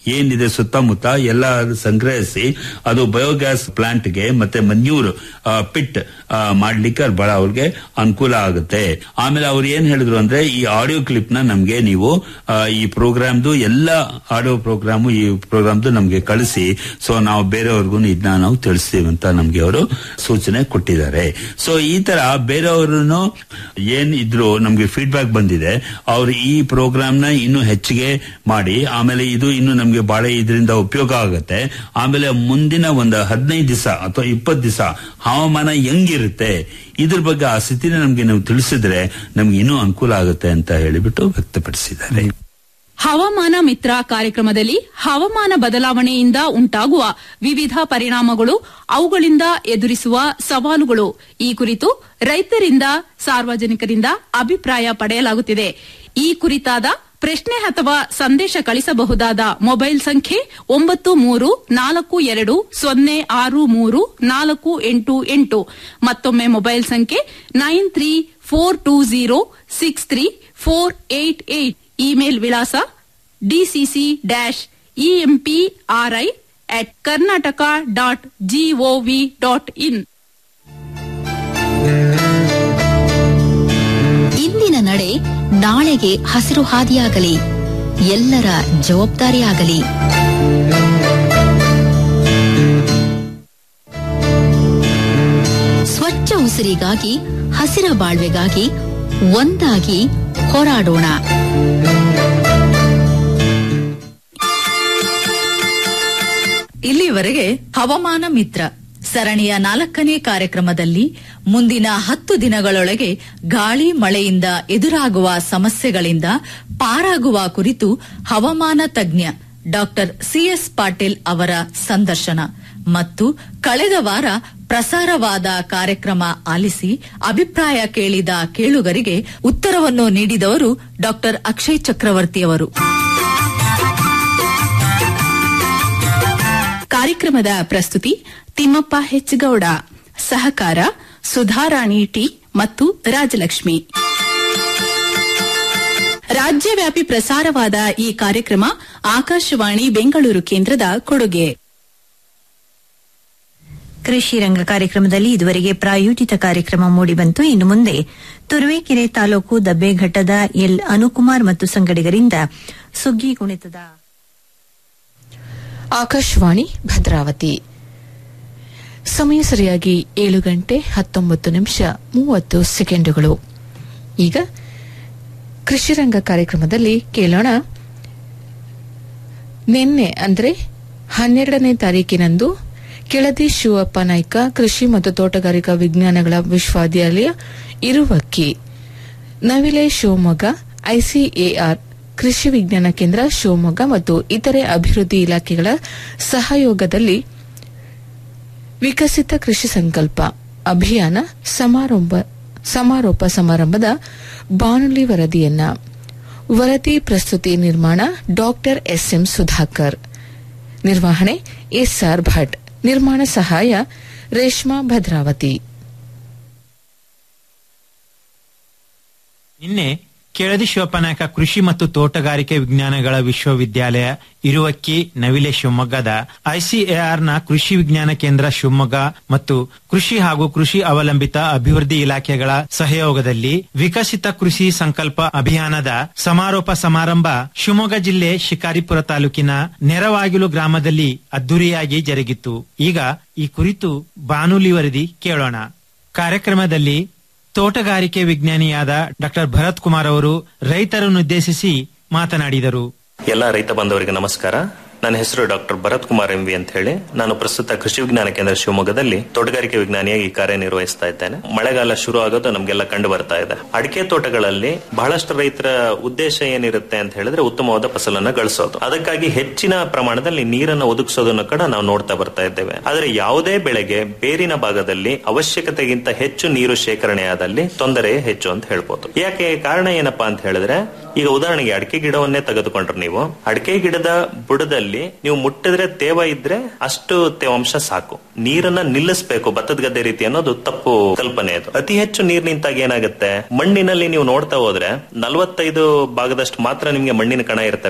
ಏನಿದೆ ಸುತ್ತಮುತ್ತ ಎಲ್ಲ ಸಂಗ್ರಹಿಸಿ ಅದು ಬಯೋಗ್ಯಾಸ್ ಪ್ಲಾಂಟ್ಗೆ ಮತ್ತೆ ಮನ್ಯೂರ್ ಪಿಟ್ ಮಾಡ್ಲಿಕ್ಕೆ ಅದು ಬಹಳ ಅವ್ರಿಗೆ ಅನುಕೂಲ ಆಗುತ್ತೆ ಆಮೇಲೆ ಅವ್ರು ಏನ್ ಹೇಳಿದ್ರು ಅಂದ್ರೆ ಈ ಆಡಿಯೋ ಕ್ಲಿಪ್ ನ ನಮ್ಗೆ ನೀವು ಆ, ಈ ಪ್ರೋಗ್ರಾಮ್ದು ಎಲ್ಲ ಆಡಿಯೋ ಪ್ರೋಗ್ರಾಮು ಈ ಪ್ರೋಗ್ರಾಮ್ದು ನಮ್ಗೆ ಕಳಿಸಿ ಸೊ ನಾವು ಬೇರೆಯವ್ರಿಗೂ ಇದನ್ನ ನಾವು ತಿಳಿಸ್ತೀವಿ ಅಂತ ನಮ್ಗೆ ಅವರು ಸೂಚನೆ ಕೊಟ್ಟಿದ್ದಾರೆ ಸೊ ಈ ತರ ಬೇರೆಯವ್ರನ್ನು ಏನ್ ಇದ್ರು ನಮ್ಗೆ ಫೀಡ್ಬ್ಯಾಕ್ ಬಂದಿದೆ ಅವ್ರು ಈ ಪ್ರೋಗ್ರಾಮ್ ನ ಇನ್ನೂ ಹೆಚ್ಚಿಗೆ ಮಾಡಿ ಆಮೇಲೆ ಇದು ಇನ್ನು ನಮ್ಗೆ ಬಹಳ ಇದರಿಂದ ಉಪಯೋಗ ಆಗುತ್ತೆ ಆಮೇಲೆ ಮುಂದಿನ ಒಂದು ಹದಿನೈದು ದಿವಸ ಅಥವಾ ಇಪ್ಪತ್ತು ದಿವಸ ಹವಾಮಾನ ಹೆಂಗಿರುತ್ತೆ ಇದ್ರ ಬಗ್ಗೆ ಆ ಸ್ಥಿತಿನ ನಮ್ಗೆ ನೀವು ತಿಳಿಸಿದ್ರೆ ನಮ್ಗೆ ಇನ್ನೂ ಅನುಕೂಲ ಆಗುತ್ತೆ ಅಂತ ಹೇಳಿಬಿಟ್ಟು ವ್ಯಕ್ತಪಡಿಸಿದ್ದಾರೆ ಹವಾಮಾನ ಮಿತ್ರ ಕಾರ್ಯಕ್ರಮದಲ್ಲಿ ಹವಾಮಾನ ಬದಲಾವಣೆಯಿಂದ ಉಂಟಾಗುವ ವಿವಿಧ ಪರಿಣಾಮಗಳು ಅವುಗಳಿಂದ ಎದುರಿಸುವ ಸವಾಲುಗಳು ಈ ಕುರಿತು ರೈತರಿಂದ ಸಾರ್ವಜನಿಕರಿಂದ ಅಭಿಪ್ರಾಯ ಪಡೆಯಲಾಗುತ್ತಿದೆ ಈ ಕುರಿತಾದ ಪ್ರಶ್ನೆ ಅಥವಾ ಸಂದೇಶ ಕಳಿಸಬಹುದಾದ ಮೊಬೈಲ್ ಸಂಖ್ಯೆ ಒಂಬತ್ತು ಮೂರು ನಾಲ್ಕು ಎರಡು ಸೊನ್ನೆ ಆರು ಮೂರು ನಾಲ್ಕು ಎಂಟು ಎಂಟು ಮತ್ತೊಮ್ಮೆ ಮೊಬೈಲ್ ಸಂಖ್ಯೆ nine three four two zero six three four eight eight email ವಿಳಾಸ DCC dash EMPRI at Karnataka dot GOV dot in ಇಂದಿನ ನಡೆ ನಾಳೆಗೆ ಹಸಿರು ಹಾದಿಯಾಗಲಿ ಎಲ್ಲರ ಜವಾಬ್ದಾರಿಯಾಗಲಿ ಸ್ವಚ್ಛ ಉಸಿರಿಗಾಗಿ ಹಸಿರ ಬಾಳ್ವೆಗಾಗಿ ಒಂದಾಗಿ ಹೋರಾಡೋಣ ಇಲ್ಲಿವರೆಗೆ ಹವಾಮಾನ ಮಿತ್ರ ಸರಣಿಯ ನಾಲ್ಕನೇ ಕಾರ್ಯಕ್ರಮದಲ್ಲಿ ಮುಂದಿನ ಹತ್ತು ದಿನಗಳೊಳಗೆ ಗಾಳಿ ಮಳೆಯಿಂದ ಎದುರಾಗುವ ಸಮಸ್ಯೆಗಳಿಂದ ಪಾರಾಗುವ ಕುರಿತು ಹವಾಮಾನ ತಜ್ಞ ಡಾಕ್ಟರ್ ಸಿಎಸ್ ಪಾಟೀಲ್ ಅವರ ಸಂದರ್ಶನ ಮತ್ತು ಕಳೆದ ವಾರ ಪ್ರಸಾರವಾದ ಕಾರ್ಯಕ್ರಮ ಆಲಿಸಿ ಅಭಿಪ್ರಾಯ ಕೇಳಿದ ಕೇಳುಗರಿಗೆ ಉತ್ತರವನ್ನು ನೀಡಿದವರು ಡಾಕ್ಟರ್ ಅಕ್ಷಯ್ ಚಕ್ರವರ್ತಿಯವರು ಕಾರ್ಯಕ್ರಮದ ಪ್ರಸ್ತುತಿ ತಿಮ್ಮಪ್ಪ ಹೆಚ್ಗೌಡ ಸಹಕಾರ ಸುಧಾರಾಣಿ ಟಿ ಮತ್ತು ರಾಜಲಕ್ಷ್ಮಿ ರಾಜ್ಯವ್ಯಾಪಿ ಪ್ರಸಾರವಾದ ಈ ಕಾರ್ಯಕ್ರಮ ಆಕಾಶವಾಣಿ ಬೆಂಗಳೂರು ಕೇಂದ್ರದ ಕೊಡುಗೆ ಕೃಷಿ ರಂಗ ಕಾರ್ಯಕ್ರಮದಲ್ಲಿ ಇದುವರೆಗೆ ಪ್ರಾಯೋಜಿತ ಕಾರ್ಯಕ್ರಮ ಮೂಡಿಬಂತು ಇನ್ನು ಮುಂದೆ ತುರುವೇಕೆರೆ ತಾಲೂಕು ದಬ್ಬೆಘಟ್ಟದ ಎಲ್ ಅನುಕುಮಾರ್ ಮತ್ತು ಸಂಗಡಿಗರಿಂದ ಸುಗ್ಗಿ ಕುಣಿತದ ಆಕಾಶವಾಣಿ ಭದ್ರಾವತಿ ಸಮಯ ಸರಿಯಾಗಿ ಏಳು ಗಂಟೆ ಹತ್ತೊಂಬತ್ತು ನಿಮಿಷ ಮೂವತ್ತು ಸೆಕೆಂಡುಗಳು ಈಗ ಕೃಷಿರಂಗ ಕಾರ್ಯಕ್ರಮದಲ್ಲಿ ಕೇಳೋಣ ನಿನ್ನೆ ಅಂದರೆ ಹನ್ನೆರಡನೇ ತಾರೀಕಿನಂದು ಕೆಳದಿ ಶಿವಪ್ಪ ನಾಯ್ಕ ಕೃಷಿ ಮತ್ತು ತೋಟಗಾರಿಕಾ ವಿಜ್ಞಾನಗಳ ವಿಶ್ವವಿದ್ಯಾಲಯ ಇರುವಕ್ಕಿ ನವಿಲೆ ಶಿವಮೊಗ್ಗ ಐಸಿಎಆರ್ ಕೃಷಿ ವಿಜ್ಞಾನ ಕೇಂದ್ರ ಶಿವಮೊಗ್ಗ ಮತ್ತು ಇತರೆ ಅಭಿವೃದ್ಧಿ ಇಲಾಖೆಗಳ ಸಹಯೋಗದಲ್ಲಿ ವಿಕಸಿತ ಕೃಷಿ ಸಂಕಲ್ಪ ಅಭಿಯಾನ ಸಮಾರಂಭ ಸಮಾರೋಪ ಸಮಾರಂಭದ ಬಾನುಲಿ ವರದಿಯನ್ನ ವರದಿ ಪ್ರಸ್ತುತಿ ನಿರ್ಮಾಣ ಡಾಕ್ಟರ್ ಎಸ್ಎಂ ಸುಧಾಕರ್ ನಿರ್ವಹಣೆ ಎಸ್ಆರ್ ಭಟ್ ನಿರ್ಮಾಣ ಸಹಾಯ ರೇಷ್ಮಾ ಭದ್ರಾವತಿ ನಿನ್ನೆ ಕೆಳದಿ ಶಿವಪ್ಪನಾಯಕ ಕೃಷಿ ಮತ್ತು ತೋಟಗಾರಿಕೆ ವಿಜ್ಞಾನಗಳ ವಿಶ್ವವಿದ್ಯಾಲಯ ಇರುವಕ್ಕಿ ನವಿಲೆ ಶಿವಮೊಗ್ಗದ ಐಸಿಎಆರ್ನ ಕೃಷಿ ವಿಜ್ಞಾನ ಕೇಂದ್ರ ಶಿವಮೊಗ್ಗ ಮತ್ತು ಕೃಷಿ ಹಾಗೂ ಕೃಷಿ ಅವಲಂಬಿತ ಅಭಿವೃದ್ಧಿ ಇಲಾಖೆಗಳ ಸಹಯೋಗದಲ್ಲಿ ವಿಕಸಿತ ಕೃಷಿ ಸಂಕಲ್ಪ ಅಭಿಯಾನದ ಸಮಾರೋಪ ಸಮಾರಂಭ ಶಿವಮೊಗ್ಗ ಜಿಲ್ಲೆ ಶಿಕಾರಿಪುರ ತಾಲೂಕಿನ ನೆರವಾಗಿಲು ಗ್ರಾಮದಲ್ಲಿ ಅದ್ದೂರಿಯಾಗಿ ಜರುಗಿತು ಈಗ ಈ ಕುರಿತು ಬಾನುಲಿ ವರದಿ ಕೇಳೋಣ ಕಾರ್ಯಕ್ರಮದಲ್ಲಿ ತೋಟಗಾರಿಕೆ ವಿಜ್ಞಾನಿಯಾದ ಡಾಕ್ಟರ್ ಭರತ್ ಕುಮಾರ್ ಅವರು ರೈತರನ್ನುದ್ದೇಶಿಸಿ ಮಾತನಾಡಿದರು ಎಲ್ಲ ರೈತ ಬಾಂಧವರಿಗೆ ನಮಸ್ಕಾರ ನನ್ನ ಹೆಸರು ಡಾಕ್ಟರ್ ಭರತ್ ಕುಮಾರ್ ಎಂವಿ ಅಂತ ಹೇಳಿ ನಾನು ಪ್ರಸ್ತುತ ಕೃಷಿ ವಿಜ್ಞಾನ ಕೇಂದ್ರ ಶಿವಮೊಗ್ಗದಲ್ಲಿ ತೋಟಗಾರಿಕೆ ವಿಜ್ಞಾನಿಯಾಗಿ ಕಾರ್ಯನಿರ್ವಹಿಸ್ತಾ ಇದ್ದೇನೆ ಮಳೆಗಾಲ ಶುರು ಆಗೋದು ನಮಗೆಲ್ಲ ಕಂಡು ಬರ್ತಾ ಇದೆ ಅಡಿಕೆ ತೋಟಗಳಲ್ಲಿ ಬಹಳಷ್ಟು ರೈತರ ಉದ್ದೇಶ ಏನಿರುತ್ತೆ ಅಂತ ಹೇಳಿದ್ರೆ ಉತ್ತಮವಾದ ಫಸಲನ್ನ ಗಳಿಸೋದು ಅದಕ್ಕಾಗಿ ಹೆಚ್ಚಿನ ಪ್ರಮಾಣದಲ್ಲಿ ನೀರನ್ನು ಒದಗಿಸೋದನ್ನು ಕೂಡ ನಾವು ನೋಡ್ತಾ ಬರ್ತಾ ಇದ್ದೇವೆ ಆದ್ರೆ ಯಾವುದೇ ಬೆಳೆಗೆ ಬೇರಿನ ಭಾಗದಲ್ಲಿ ಅವಶ್ಯಕತೆಗಿಂತ ಹೆಚ್ಚು ನೀರು ಶೇಖರಣೆಯಾದಲ್ಲಿ ತೊಂದರೆ ಹೆಚ್ಚು ಅಂತ ಹೇಳ್ಬೋದು ಯಾಕೆ ಕಾರಣ ಏನಪ್ಪಾ ಅಂತ ಹೇಳಿದ್ರೆ ಈಗ ಉದಾಹರಣೆಗೆ ಅಡಿಕೆ ಗಿಡವನ್ನೇ ತೆಗೆದುಕೊಂಡ್ರೆ ನೀವು ಅಡಿಕೆ ಗಿಡದ ಬುಡದಲ್ಲಿ ನೀವು ಮುಟ್ಟಿದ್ರೆ ತೇವ ಇದ್ರೆ ಅಷ್ಟು ತೇವಾಂಶ ಸಾಕು ನೀರನ್ನ ನಿಲ್ಲಿಸಬೇಕು ಭತ್ತದ ಗದ್ದೆ ರೀತಿ ಅನ್ನೋದು ತಪ್ಪು ಕಲ್ಪನೆ ಅದು ಅತಿ ಹೆಚ್ಚು ನೀರ್ ನಿಂತಾಗ ಏನಾಗುತ್ತೆ ಮಣ್ಣಿನಲ್ಲಿ ನೀವು ನೋಡ್ತಾ ಹೋದ್ರೆ ನಲವತ್ತೈದು ಭಾಗದಷ್ಟು ಮಾತ್ರ ನಿಮ್ಗೆ ಮಣ್ಣಿನ ಕಣ ಇರ್ತವೆ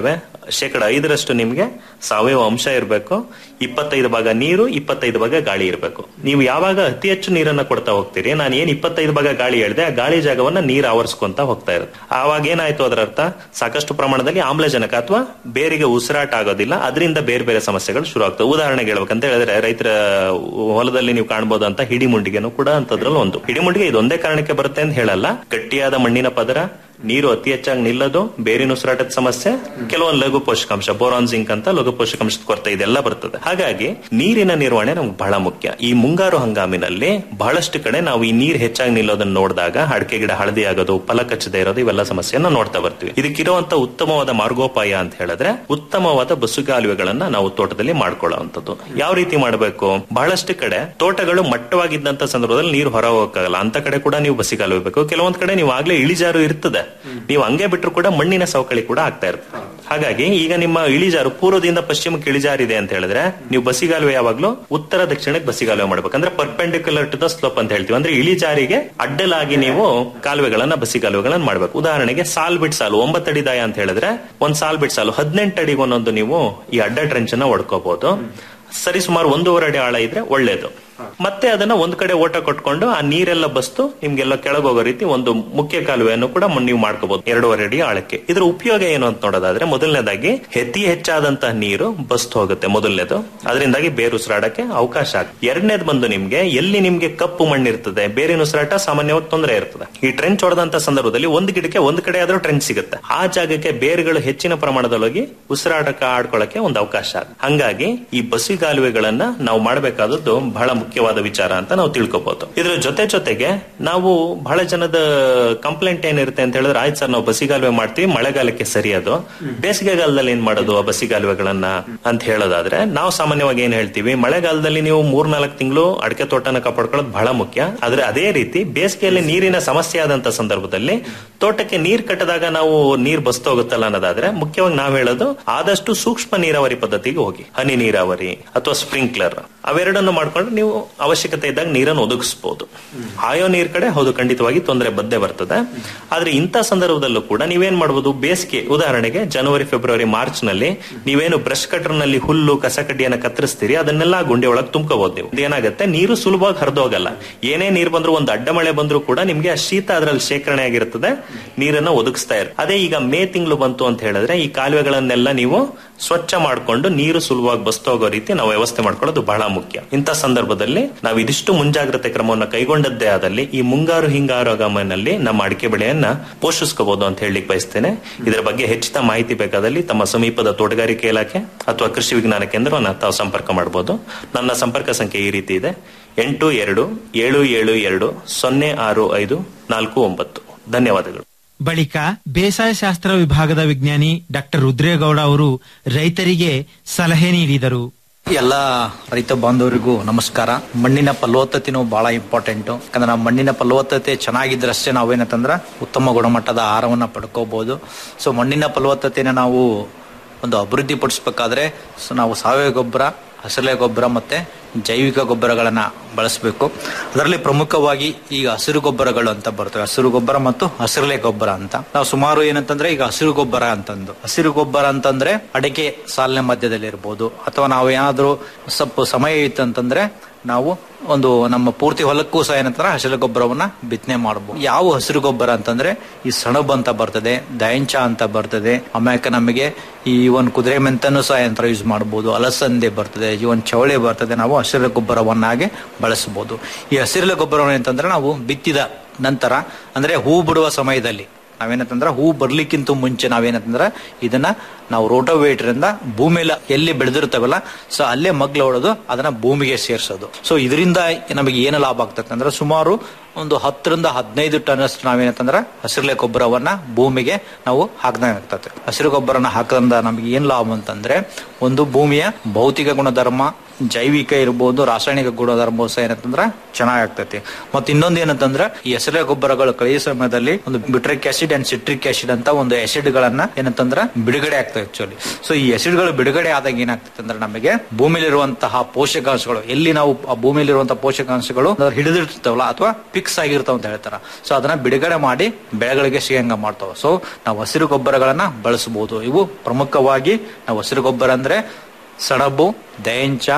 ಶೇಕಡ ಐದರಷ್ಟು ನಿಮ್ಗೆ ಸಾವಯವ ಅಂಶ ಇರಬೇಕು ಇಪ್ಪತ್ತೈದು ಭಾಗ ನೀರು ಇಪ್ಪತ್ತೈದು ಭಾಗ ಗಾಳಿ ಇರಬೇಕು ನೀವು ಯಾವಾಗ ಅತಿ ಹೆಚ್ಚು ನೀರನ್ನ ಕೊಡ್ತಾ ಹೋಗ್ತೀರಿ ನಾನು ಏನ್ ಇಪ್ಪತ್ತೈದು ಭಾಗ ಗಾಳಿ ಹೇಳಿದೆ ಆ ಗಾಳಿ ಜಾಗವನ್ನ ನೀರು ಆವರಿಸ್ಕೊಂತ ಹೋಗ್ತಾ ಇರುತ್ತೆ ಆವಾಗ ಏನಾಯ್ತು ಅದರ ಅರ್ಥ ಸಾಕಷ್ಟು ಪ್ರಮಾಣದಲ್ಲಿ ಆಮ್ಲಜನಕ ಅಥವಾ ಬೇರಿಗೆ ಉಸಿರಾಟ ಆಗೋದಿಲ್ಲ ಅದರಿಂದ ಬೇರೆ ಬೇರೆ ಸಮಸ್ಯೆಗಳು ಶುರು ಆಗ್ತವೆ ಉದಾಹರಣೆಗೆ ಹೇಳ್ಬೇಕಂತ ಹೇಳಿದ್ರೆ ರೈತರ ಹೊಲದಲ್ಲಿ ನೀವು ಕಾಣಬಹುದಂತ ಹಿಡಿಮುಂಡಿಗೆನೂ ಕೂಡ ಅಂತದ್ರಲ್ಲಿ ಒಂದು ಹಿಡಿಮುಂಡಿಗೆ ಇದೊಂದೇ ಕಾರಣಕ್ಕೆ ಬರುತ್ತೆ ಅಂತ ಹೇಳಲ್ಲ ಗಟ್ಟಿಯಾದ ಮಣ್ಣಿನ ಪದರ ನೀರು ಅತಿ ಹೆಚ್ಚಾಗಿ ನಿಲ್ಲೋದು ಬೇರಿನ ಉಸಿರಾಟದ ಸಮಸ್ಯೆ ಕೆಲವೊಂದು ಲಘು ಪೋಷಕಾಂಶ ಬೋರಾನ್ ಜಿಂಕ್ ಅಂತ ಲಘು ಪೋಷಕಾಂಶದ ಕೊರತೆ ಇದೆಲ್ಲ ಬರ್ತದೆ ಹಾಗಾಗಿ ನೀರಿನ ನಿರ್ವಹಣೆ ನಮ್ಗೆ ಬಹಳ ಮುಖ್ಯ ಈ ಮುಂಗಾರು ಹಂಗಾಮಿನಲ್ಲಿ ಬಹಳಷ್ಟು ಕಡೆ ನಾವು ಈ ನೀರು ಹೆಚ್ಚಾಗಿ ನಿಲ್ಲೋದನ್ನ ನೋಡಿದಾಗ ಅಡಿಕೆ ಗಿಡ ಹಳದಿ ಆಗೋದು ಫಲ ಕಚ್ಚದೆ ಇರೋದು ಇವೆಲ್ಲ ಸಮಸ್ಯೆಯನ್ನ ನೋಡ್ತಾ ಬರ್ತೀವಿ ಇದಕ್ಕಿರುವಂತ ಉತ್ತಮವಾದ ಮಾರ್ಗೋಪಾಯ ಅಂತ ಹೇಳಿದ್ರೆ ಉತ್ತಮವಾದ ಬಸುಗಾಲುವೆಗಳನ್ನ ನಾವು ತೋಟದಲ್ಲಿ ಮಾಡ್ಕೊಳ್ಳುವಂಥದ್ದು ಯಾವ ರೀತಿ ಮಾಡಬೇಕು ಬಹಳಷ್ಟು ಕಡೆ ತೋಟಗಳು ಮಟ್ಟವಾಗಿದ್ದಂತ ಸಂದರ್ಭದಲ್ಲಿ ನೀರು ಹೊರ ಹೋಗಕ್ಕಾಗಲ್ಲ ಅಂತ ಕಡೆ ಕೂಡ ನೀವು ಬಸಿಗಾಲುವೆ ಬೇಕು ಕೆಲವೊಂದ್ ಕಡೆ ನೀವು ಆಗ್ಲೇ ಇಳಿಜಾರು ಇರ್ತದೆ ನೀವು ಹಂಗೆ ಬಿಟ್ರು ಕೂಡ ಮಣ್ಣಿನ ಸವಕಳಿ ಕೂಡ ಆಗ್ತಾ ಇರುತ್ತೆ ಹಾಗಾಗಿ ಈಗ ನಿಮ್ಮ ಇಳಿಜಾರು ಪೂರ್ವದಿಂದ ಪಶ್ಚಿಮಕ್ಕೆ ಇಳಿಜಾರಿದೆ ಅಂತ ಹೇಳಿದ್ರೆ ನೀವು ಬಸಿಗಾಲುವೆ ಯಾವಾಗ್ಲೂ ಉತ್ತರ ದಕ್ಷಿಣಕ್ಕೆ ಬಸಿಗಾಲುವೆ ಮಾಡ್ಬೇಕು ಅಂದ್ರೆ ಪರ್ಪೆಂಡಿಕ್ಯುಲರ್ ಟು ದ ಸ್ಲೋಪ್ ಅಂತ ಹೇಳ್ತೀವಿ ಅಂದ್ರೆ ಇಳಿಜಾರಿಗೆ ಅಡ್ಡಲಾಗಿ ನೀವು ಕಾಲುವೆಗಳನ್ನ ಬಸಿಗಾಲುವೆಗಳನ್ನ ಮಾಡ್ಬೇಕು ಉದಾಹರಣೆಗೆ ಸಾಲ್ ಬಿಟ್ ಸಾಲು ಒಂಬತ್ತು ಅಡಿ ದಾಯ ಅಂತ ಹೇಳಿದ್ರೆ ಒಂದ್ ಸಾಲ್ ಬಿಟ್ ಸಾಲು ಹದಿನೆಂಟು ಅಡಿಗೆ ಒಂದೊಂದು ನೀವು ಈ ಅಡ್ಡ ಟ್ರೆಂಚ್ ಅನ್ನ ಹೊಡ್ಕೋಬಹುದು ಸರಿ ಸುಮಾರು ಒಂದೂವರೆ ಅಡಿ ಆಳ ಇದ್ರೆ ಒಳ್ಳೇದು ಮತ್ತೆ ಅದನ್ನ ಒಂದ್ ಕಡೆ ಓಟ ಕೊಟ್ಕೊಂಡು ಆ ನೀರೆಲ್ಲ ಬಸ್ತು ನಿಮ್ಗೆಲ್ಲ ಕೆಳಗೋಗೋ ರೀತಿ ಒಂದು ಮುಖ್ಯ ಕಾಲುವೆಯನ್ನು ಕೂಡ ಮ- ನೀವು ಮಾಡ್ಕೋಬಹುದು ಎರಡೂವರೆ ಅಡಿ ಆಳಕ್ಕೆ ಇದ್ರ ಉಪಯೋಗ ಏನು ಅಂತ ನೋಡೋದಾದ್ರೆ ಮೊದಲನೇದಾಗಿ ಅತಿ ಹೆಚ್ಚಾದಂತಹ ನೀರು ಬಸ್ತು ಹೋಗುತ್ತೆ ಮೊದಲನೇದು ಅದರಿಂದಾಗಿ ಬೇರು ಉಸಿರಾಡಕ್ಕೆ ಅವಕಾಶ ಆಗುತ್ತೆ ಎರಡನೇದು ಬಂದು ನಿಮ್ಗೆ ಎಲ್ಲಿ ನಿಮ್ಗೆ ಕಪ್ಪು ಮಣ್ಣಿರ್ತದೆ ಬೇರಿನ ಉಸಿರಾಟ ಸಾಮಾನ್ಯವಾಗಿ ತೊಂದರೆ ಇರ್ತದೆ ಈ ಟ್ರೆಂಚ್ ಹೊಡೆದಂತ ಸಂದರ್ಭದಲ್ಲಿ ಒಂದು ಗಿಡಕ್ಕೆ ಒಂದು ಕಡೆ ಆದ್ರೂ ಟ್ರೆಂಚ್ ಸಿಗುತ್ತೆ ಆ ಜಾಗಕ್ಕೆ ಬೇರುಗಳು ಹೆಚ್ಚಿನ ಪ್ರಮಾಣದೊಳಗೆ ಉಸಿರಾಟಕ್ಕೆ ಆಡ್ಕೊಳ್ಳಕ್ಕೆ ಒಂದು ಅವಕಾಶ ಆಗುತ್ತೆ ಹಂಗಾಗಿ ಈ ಬಸಿಗಾಲುವೆಗಳನ್ನ ನಾವು ಮಾಡಬೇಕಾದದ್ದು ಬಹಳ ಮುಖ್ಯವಾದ ವಿಚಾರ ಅಂತ ನಾವು ತಿಳ್ಕೊಬಹುದು ಇದ್ರ ಜೊತೆ ಜೊತೆಗೆ ನಾವು ಬಹಳ ಜನದ ಕಂಪ್ಲೇಂಟ್ ಏನಿರುತ್ತೆ ಅಂತ ಹೇಳಿದ್ರೆ ಆಯ್ತು ಸರ್ ನಾವು ಬಸಿಗಾಲುವೆ ಮಾಡ್ತೀವಿ ಮಳೆಗಾಲಕ್ಕೆ ಸರಿ ಅದು ಬೇಸಿಗೆಗಾಲದಲ್ಲಿ ಏನ್ ಮಾಡೋದು ಆ ಬಸಿಗಾಲುವೆಗಳನ್ನ ಅಂತ ಹೇಳೋದಾದ್ರೆ ನಾವು ಸಾಮಾನ್ಯವಾಗಿ ಏನ್ ಹೇಳ್ತೀವಿ ಮಳೆಗಾಲದಲ್ಲಿ ನೀವು ಮೂರ್ನಾಲ್ಕು ತಿಂಗಳು ಅಡಿಕೆ ತೋಟನ ಕಾಪಾಡ್ಕೊಳ್ಳೋದು ಬಹಳ ಮುಖ್ಯ ಆದ್ರೆ ಅದೇ ರೀತಿ ಬೇಸಿಗೆಯಲ್ಲಿ ನೀರಿನ ಸಮಸ್ಯೆ ಆದಂತ ಸಂದರ್ಭದಲ್ಲಿ ತೋಟಕ್ಕೆ ನೀರ್ ಕಟ್ಟದಾಗ ನಾವು ನೀರ್ ಬಸ್ತು ಹೋಗುತ್ತಲ್ಲ ಅನ್ನೋದಾದ್ರೆ ಮುಖ್ಯವಾಗಿ ನಾವ್ ಹೇಳೋದು ಆದಷ್ಟು ಸೂಕ್ಷ್ಮ ನೀರಾವರಿ ಪದ್ಧತಿಗೆ ಹೋಗಿ ಹನಿ ನೀರಾವರಿ ಅಥವಾ ಸ್ಪ್ರಿಂಕ್ಲರ್ ಅವೆರಡನ್ನು ಮಾಡ್ಕೊಂಡ್ರೆ ನೀವು ಅವಶ್ಯಕತೆ ಇದ್ದಾಗ ನೀರನ್ನು ಒದಗಿಸಬಹುದು ಆಯೋ ನೀರ್ ಕಡೆ ಹೌದು ಖಂಡಿತವಾಗಿ ತೊಂದರೆ ಬದ್ದೇ ಬರ್ತದೆ ಆದ್ರೆ ಇಂಥ ಸಂದರ್ಭದಲ್ಲೂ ಕೂಡ ನೀವೇನ್ ಮಾಡಬಹುದು ಬೇಸಿಗೆ ಉದಾಹರಣೆಗೆ ಜನವರಿ ಫೆಬ್ರವರಿ ಮಾರ್ಚ್ ನಲ್ಲಿ ನೀವೇನು ಬ್ರಷ್ ಕಟರ್ ನಲ್ಲಿ ಹುಲ್ಲು ಕಸ ಕಡ್ಡಿಯನ್ನ ಕತ್ತರಿಸ್ತೀರಿ ಅದನ್ನೆಲ್ಲ ಗುಂಡಿ ಒಳಗೆ ತುಂಬ್ಕೋಬಹುದು ನೀವು ಏನಾಗುತ್ತೆ ನೀರು ಸುಲಭವಾಗಿ ಹರಿದೋಗಲ್ಲ ಏನೇ ನೀರು ಬಂದ್ರು ಒಂದು ಅಡ್ಡ ಮಳೆ ಬಂದ್ರು ಕೂಡ ನಿಮ್ಗೆ ಆ ಶೀತ ಅದರಲ್ಲಿ ಶೇಖರಣೆ ಆಗಿರ್ತದೆ ನೀರನ್ನ ಒದಗಿಸ್ತಾ ಇರ ಅದೇ ಈಗ ಮೇ ತಿಂಗಳು ಬಂತು ಅಂತ ಹೇಳಿದ್ರೆ ಈ ಕಾಲುವೆಗಳನ್ನೆಲ್ಲ ನೀವು ಸ್ವಚ್ಛ ಮಾಡ್ಕೊಂಡು ನೀರು ಸುಲಭವಾಗಿ ಬಸ್ತು ಹೋಗೋ ರೀತಿ ನಾವು ವ್ಯವಸ್ಥೆ ಮಾಡ್ಕೊಳ್ಳೋದು ಬಹಳ ಮುಖ್ಯ ಇಂಥ ಸಂದರ್ಭದಲ್ಲಿ ನಾವು ಇದಿಷ್ಟು ಮುಂಜಾಗ್ರತೆ ಕ್ರಮವನ್ನು ಕೈಗೊಂಡದ್ದೇ ಆದಲ್ಲಿ ಈ ಮುಂಗಾರು ಹಿಂಗಾರು ಆಗಮನಲ್ಲಿ ನಮ್ಮ ಅಡಿಕೆ ಬೆಳೆಯನ್ನ ಪೋಷಿಸ್ಕೋಬಹುದು ಅಂತ ಹೇಳಲಿಕ್ಕೆ ಬಯಸ್ತೇನೆ ಇದರ ಬಗ್ಗೆ ಹೆಚ್ಚಿನ ಮಾಹಿತಿ ಬೇಕಾದಲ್ಲಿ ತಮ್ಮ ಸಮೀಪದ ತೋಟಗಾರಿಕೆ ಇಲಾಖೆ ಅಥವಾ ಕೃಷಿ ವಿಜ್ಞಾನ ಕೇಂದ್ರವನ್ನ ತಾವು ಸಂಪರ್ಕ ಮಾಡಬಹುದು ನನ್ನ ಸಂಪರ್ಕ ಸಂಖ್ಯೆ ಈ ರೀತಿ ಇದೆ ಎಂಟು ಎರಡು ಏಳು ಏಳು ಎರಡು ಸೊನ್ನೆ ಆರು ಐದು ನಾಲ್ಕು ಒಂಬತ್ತು ಧನ್ಯವಾದಗಳು ಬಳಿಕ ಬೇಸಾಯ ಶಾಸ್ತ್ರ ವಿಭಾಗದ ವಿಜ್ಞಾನಿ ಡಾಕ್ಟರ್ ರುದ್ರೇಗೌಡ ಅವರು ರೈತರಿಗೆ ಸಲಹೆ ನೀಡಿದರು ಎಲ್ಲ ರೈತ ಬಾಂಧವರಿಗೂ ನಮಸ್ಕಾರ ಮಣ್ಣಿನ ಫಲವತ್ತತೆನೂ ಬಹಳ ಇಂಪಾರ್ಟೆಂಟ್ ಯಾಕಂದ್ರೆ ನಾವು ಮಣ್ಣಿನ ಫಲವತ್ತತೆ ಚೆನ್ನಾಗಿದ್ರಷ್ಟೇ ನಾವೇನಂತಂದ್ರೆ ಉತ್ತಮ ಗುಣಮಟ್ಟದ ಆಹಾರವನ್ನ ಪಡ್ಕೋಬಹುದು ಸೊ ಮಣ್ಣಿನ ಫಲವತ್ತತೆನ ನಾವು ಒಂದು ಅಭಿವೃದ್ಧಿ ಪಡಿಸ್ಬೇಕಾದ್ರೆ ಸೊ ನಾವು ಸಾವಯವ ಗೊಬ್ಬರ ಹಸಿರಲೆ ಗೊಬ್ಬರ ಮತ್ತೆ ಜೈವಿಕ ಗೊಬ್ಬರಗಳನ್ನ ಬಳಸಬೇಕು ಅದರಲ್ಲಿ ಪ್ರಮುಖವಾಗಿ ಈಗ ಹಸಿರು ಗೊಬ್ಬರಗಳು ಅಂತ ಬರ್ತವೆ ಹಸಿರು ಗೊಬ್ಬರ ಮತ್ತು ಹಸಿರಲೆ ಗೊಬ್ಬರ ಅಂತ ನಾವು ಸುಮಾರು ಏನಂತಂದ್ರೆ ಈಗ ಹಸಿರು ಗೊಬ್ಬರ ಅಂತಂದು ಹಸಿರು ಗೊಬ್ಬರ ಅಂತಂದ್ರೆ ಅಡಿಕೆ ಸಾಲಿನ ಮಧ್ಯದಲ್ಲಿ ಇರ್ಬೋದು ಅಥವಾ ನಾವು ಏನಾದ್ರೂ ಸ್ವಲ್ಪ ಸಮಯ ಇತ್ತಂತಂದ್ರೆ ನಾವು ಒಂದು ನಮ್ಮ ಪೂರ್ತಿ ಹೊಲಕ್ಕೂ ಸಹ ಏನಂತಾರೆ ಹಸಿರು ಗೊಬ್ಬರವನ್ನ ಬಿತ್ತನೆ ಮಾಡಬಹುದು ಯಾವ ಹಸಿರು ಗೊಬ್ಬರ ಅಂತಂದ್ರೆ ಈ ಸಣಬ್ ಅಂತ ಬರ್ತದೆ ದಯಂಚ ಅಂತ ಬರ್ತದೆ ಆಮ್ಯಾಕ ನಮಗೆ ಈ ಒಂದು ಕುದುರೆ ಮೆಂತನ್ನು ಸಹ ಯಂತ್ರ ಯೂಸ್ ಮಾಡಬಹುದು ಅಲಸಂದೆ ಬರ್ತದೆ ಈ ಒಂದು ಚವಳೆ ಬರ್ತದೆ ನಾವು ಹಸಿರು ಗೊಬ್ಬರವನ್ನಾಗಿ ಬಳಸಬಹುದು ಈ ಹಸಿರು ಗೊಬ್ಬರವನ್ನು ಅಂತಂದ್ರೆ ನಾವು ಬಿತ್ತಿದ ನಂತರ ಅಂದ್ರೆ ಹೂ ಬಿಡುವ ಸಮಯದಲ್ಲಿ ನಾವೇನಂತಂದ್ರೆ ಹೂ ಬರ್ಲಿಕ್ಕಿಂತ ಮುಂಚೆ ನಾವೇನಂತಂದ್ರೆ ಇದನ್ನ ನಾವು ರೋಟೋವೇಟರ್ ಇಂದ ಭೂಮಿಲ ಎಲ್ಲಿ ಬೆಳೆದಿರ್ತವಲ್ಲ ಸೊ ಅಲ್ಲೇ ಮಗ್ಲು ಹೊಡೆದು ಅದನ್ನ ಭೂಮಿಗೆ ಸೇರಿಸೋದು ಸೊ ಇದರಿಂದ ನಮಗೆ ಏನು ಲಾಭ ಆಗ್ತದೆ ಅಂದ್ರೆ ಸುಮಾರು ಒಂದು ಹತ್ತರಿಂದ ಹದಿನೈದು ಟನ್ ಅಷ್ಟು ನಾವೇನಂತಂದ್ರೆ ಹಸಿರಲೆ ಗೊಬ್ಬರವನ್ನ ಭೂಮಿಗೆ ನಾವು ಹಾಕ್ದಂಗೆ ಆಗ್ತದೆ ಹಸಿರು ಗೊಬ್ಬರನ ಹಾಕೋದ್ರಿಂದ ನಮಗೆ ಏನ್ ಲಾಭ ಅಂತಂದ್ರೆ ಒಂದು ಭೂಮಿಯ ಭೌತಿಕ ಗುಣಧರ್ಮ ಜೈವಿಕ ಇರ್ಬೋದು ರಾಸಾಯನಿಕ ಗುಣಧರ್ಮ ಸಹ ಏನಂತಂದ್ರ ಚೆನ್ನಾಗಾಗ್ತೈತಿ ಮತ್ತೆ ಇನ್ನೊಂದು ಏನಂತಂದ್ರ ಈ ಹೆಸರೇ ಗೊಬ್ಬರಗಳು ಕಳೆಯ ಸಮಯದಲ್ಲಿ ಒಂದು butyric acid and citric acid ಅಂತ ಒಂದು ಆಸಿಡ್ ಗಳನ್ನ ಏನಂತಂದ್ರ ಬಿಡುಗಡೆ ಆಗ್ತದೆ ಆಕ್ಚುಲಿ ಸೊ ಈ ಆಸಿಡ್ ಗಳು ಬಿಡುಗಡೆ ಆದಾಗ ಏನಾಗ್ತದೆ ಅಂದ್ರೆ ನಮಗೆ ಭೂಮಿಲಿರುವಂತಹ ಪೋಷಕಾಂಶಗಳು ಎಲ್ಲಿ ನಾವು ಆ ಭೂಮಿಲಿರುವಂತಹ ಪೋಷಕಾಂಶಗಳು ಹಿಡಿದಿರ್ತಾವಲ್ಲ ಅಥವಾ ಫಿಕ್ಸ್ ಆಗಿರ್ತಾವ ಅಂತ ಹೇಳ್ತಾರ ಸೊ ಅದನ್ನ ಬಿಡುಗಡೆ ಮಾಡಿ ಬೆಳೆಗಳಿಗೆ ಸಿಗಂಗ ಮಾಡ್ತಾವ ಸೊ ನಾವು ಹಸಿರು ಗೊಬ್ಬರಗಳನ್ನ ಬಳಸಬಹುದು ಇವು ಪ್ರಮುಖವಾಗಿ ನಾವು ಹಸಿರು ಗೊಬ್ಬರ ಅಂದ್ರೆ ಸಣಬು ದಯಂಚ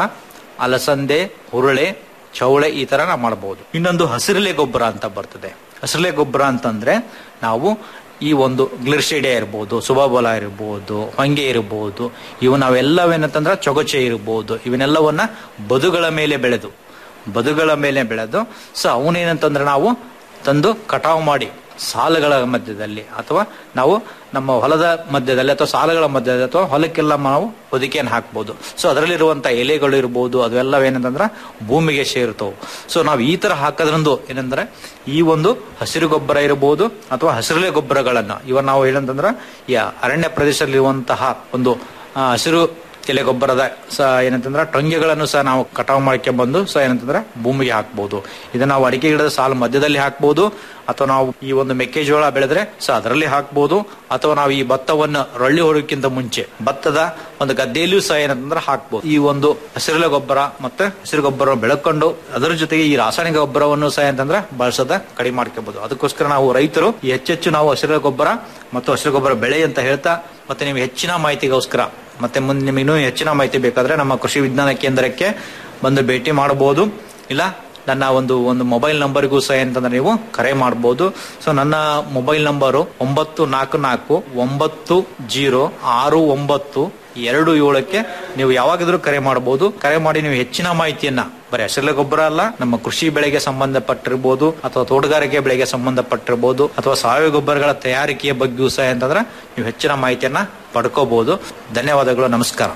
ಅಲಸಂದೆ ಹುರುಳೆ ಚೌಳೆ ಈ ತರ ನಾವು ಮಾಡಬಹುದು ಇನ್ನೊಂದು ಹಸಿರೆಲೆ ಗೊಬ್ಬರ ಅಂತ ಬರ್ತದೆ ಹಸಿರೆಲೆ ಗೊಬ್ಬರ ಅಂತಂದ್ರೆ ನಾವು ಈ ಒಂದು ಗ್ಲಿರ್ಸಿಡಿಯಾ ಇರ್ಬೋದು ಸುಬಾಬಲ ಇರ್ಬೋದು ಹೊಂಗೆ ಇರ್ಬೋದು ಇವು ನಾವೆಲ್ಲವೇನಂತಂದ್ರೆ ಚೊಗಚೆ ಇರ್ಬೋದು ಇವನ್ನೆಲ್ಲವನ್ನ ಬದುಗಳ ಮೇಲೆ ಬೆಳೆದು ಬದುಗಳ ಮೇಲೆ ಬೆಳೆದು ಸೊ ಅವನೇನಂತಂದ್ರೆ ನಾವು ತಂದು ಕಟಾವು ಮಾಡಿ ಸಾಲುಗಳ ಮಧ್ಯದಲ್ಲಿ ಅಥವಾ ನಾವು ನಮ್ಮ ಹೊಲದ ಮಧ್ಯದಲ್ಲಿ ಅಥವಾ ಸಾಲುಗಳ ಮಧ್ಯದಲ್ಲಿ ಅಥವಾ ಹೊಲಕ್ಕೆಲ್ಲ ನಾವು ಹೊದಿಕೆಯನ್ನು ಹಾಕ್ಬೋದು ಸೊ ಅದರಲ್ಲಿರುವಂತ ಎಲೆಗಳು ಇರ್ಬೋದು ಅದೆಲ್ಲ ಏನಂತಂದ್ರೆ ಭೂಮಿಗೆ ಸೇರ್ತವು ಸೊ ನಾವು ಈ ತರ ಹಾಕೋದ್ರಂದು ಏನಂದ್ರೆ ಈ ಒಂದು ಹಸಿರು ಗೊಬ್ಬರ ಇರಬಹುದು ಅಥವಾ ಹಸಿರೆಲೆ ಗೊಬ್ಬರಗಳನ್ನ ಇವ ನಾವು ಏನಂತಂದ್ರ ಈ ಅರಣ್ಯ ಪ್ರದೇಶದಲ್ಲಿರುವಂತಹ ಒಂದು ಆ, ಹಸಿರು ಎಲೆ ಗೊಬ್ಬರದ ಸ ಏನಂತಂದ್ರೆ ಟೊಂಗೆಗಳನ್ನು ಸಹ ನಾವು ಕಟಾವು ಮಾಡ್ಕೊಂಡ್ ಬಂದು ಸಹ ಏನಂತಂದ್ರೆ ಭೂಮಿಗೆ ಹಾಕ್ಬಹುದು ಇದನ್ನ ನಾವು ಅಡಿಕೆ ಗಿಡದ ಸಾಲು ಮಧ್ಯದಲ್ಲಿ ಹಾಕ್ಬಹುದು ಅಥವಾ ನಾವು ಈ ಒಂದು ಮೆಕ್ಕೆಜೋಳ ಬೆಳೆದ್ರೆ ಸಹ ಅದರಲ್ಲಿ ಹಾಕ್ಬಹುದು ಅಥವಾ ನಾವು ಈ ಭತ್ತವನ್ನು ರೊಳ್ಳಿ ಹೊಡೋಕ್ಕಿಂತ ಮುಂಚೆ ಭತ್ತದ ಒಂದು ಗದ್ದೆಯಲ್ಲಿಯೂ ಸಹ ಏನಂತಂದ್ರೆ ಹಾಕ್ಬಹುದು ಈ ಒಂದು ಹಸಿರೆಲೆ ಗೊಬ್ಬರ ಮತ್ತೆ ಹಸಿರು ಗೊಬ್ಬರ ಬೆಳಕೊಂಡು ಅದರ ಜೊತೆಗೆ ಈ ರಾಸಾಯನಿಕ ಗೊಬ್ಬರವನ್ನು ಸಹ ಏನಂತಂದ್ರೆ ಬಳಸದ ಕಡಿಮೆ ಮಾಡ್ಕೋಬಹುದು ಅದಕ್ಕೋಸ್ಕರ ನಾವು ರೈತರು ಈ ಹೆಚ್ಚೆಚ್ಚು ನಾವು ಹಸಿರೆಲೆ ಗೊಬ್ಬರ ಮತ್ತು ಹಸಿರು ಗೊಬ್ಬರ ಬೆಳೆ ಅಂತ ಹೇಳ್ತಾ ಮತ್ತೆ ನೀವು ಹೆಚ್ಚಿನ ಮಾಹಿತಿಗೋಸ್ಕರ ಮತ್ತೆ ಮುಂದೆ ನಿಮಗೆ ಇನ್ನೂ ಹೆಚ್ಚಿನ ಮಾಹಿತಿ ಬೇಕಾದ್ರೆ ನಮ್ಮ ಕೃಷಿ ವಿಜ್ಞಾನ ಕೇಂದ್ರಕ್ಕೆ ಬಂದು ಭೇಟಿ ಮಾಡಬಹುದು ಇಲ್ಲ ನನ್ನ ಒಂದು ಒಂದು ಮೊಬೈಲ್ ನಂಬರ್ಗೂ ಸಹ ಅಂತಂದ್ರೆ ನೀವು ಕರೆ ಮಾಡಬಹುದು ಸೊ ನನ್ನ ಮೊಬೈಲ್ ನಂಬರು ಒಂಬತ್ತು ನಾಲ್ಕು ನಾಲ್ಕು ಒಂಬತ್ತು ಜೀರೋ ಆರು ಒಂಬತ್ತು ಎರಡು ಏಳಕ್ಕೆ ನೀವು ಯಾವಾಗಿದ್ರೂ ಕರೆ ಮಾಡಬಹುದು ಕರೆ ಮಾಡಿ ನೀವು ಹೆಚ್ಚಿನ ಮಾಹಿತಿಯನ್ನ ಬರೀ ಹಸಿರೆಲೆ ಗೊಬ್ಬರ ಅಲ್ಲ ನಮ್ಮ ಕೃಷಿ ಬೆಳೆಗೆ ಸಂಬಂಧಪಟ್ಟಿರ್ಬೋದು ಅಥವಾ ತೋಟಗಾರಿಕೆ ಬೆಳೆಗೆ ಸಂಬಂಧಪಟ್ಟಿರ್ಬೋದು ಅಥವಾ ಸಾವಯವ ಗೊಬ್ಬರಗಳ ತಯಾರಿಕೆಯ ಬಗ್ಗೆಯೂ ಸಹ ಅಂತಂದ್ರೆ ನೀವು ಹೆಚ್ಚಿನ ಮಾಹಿತಿಯನ್ನ ಪಡ್ಕೋಬಹುದು ಧನ್ಯವಾದಗಳು ನಮಸ್ಕಾರ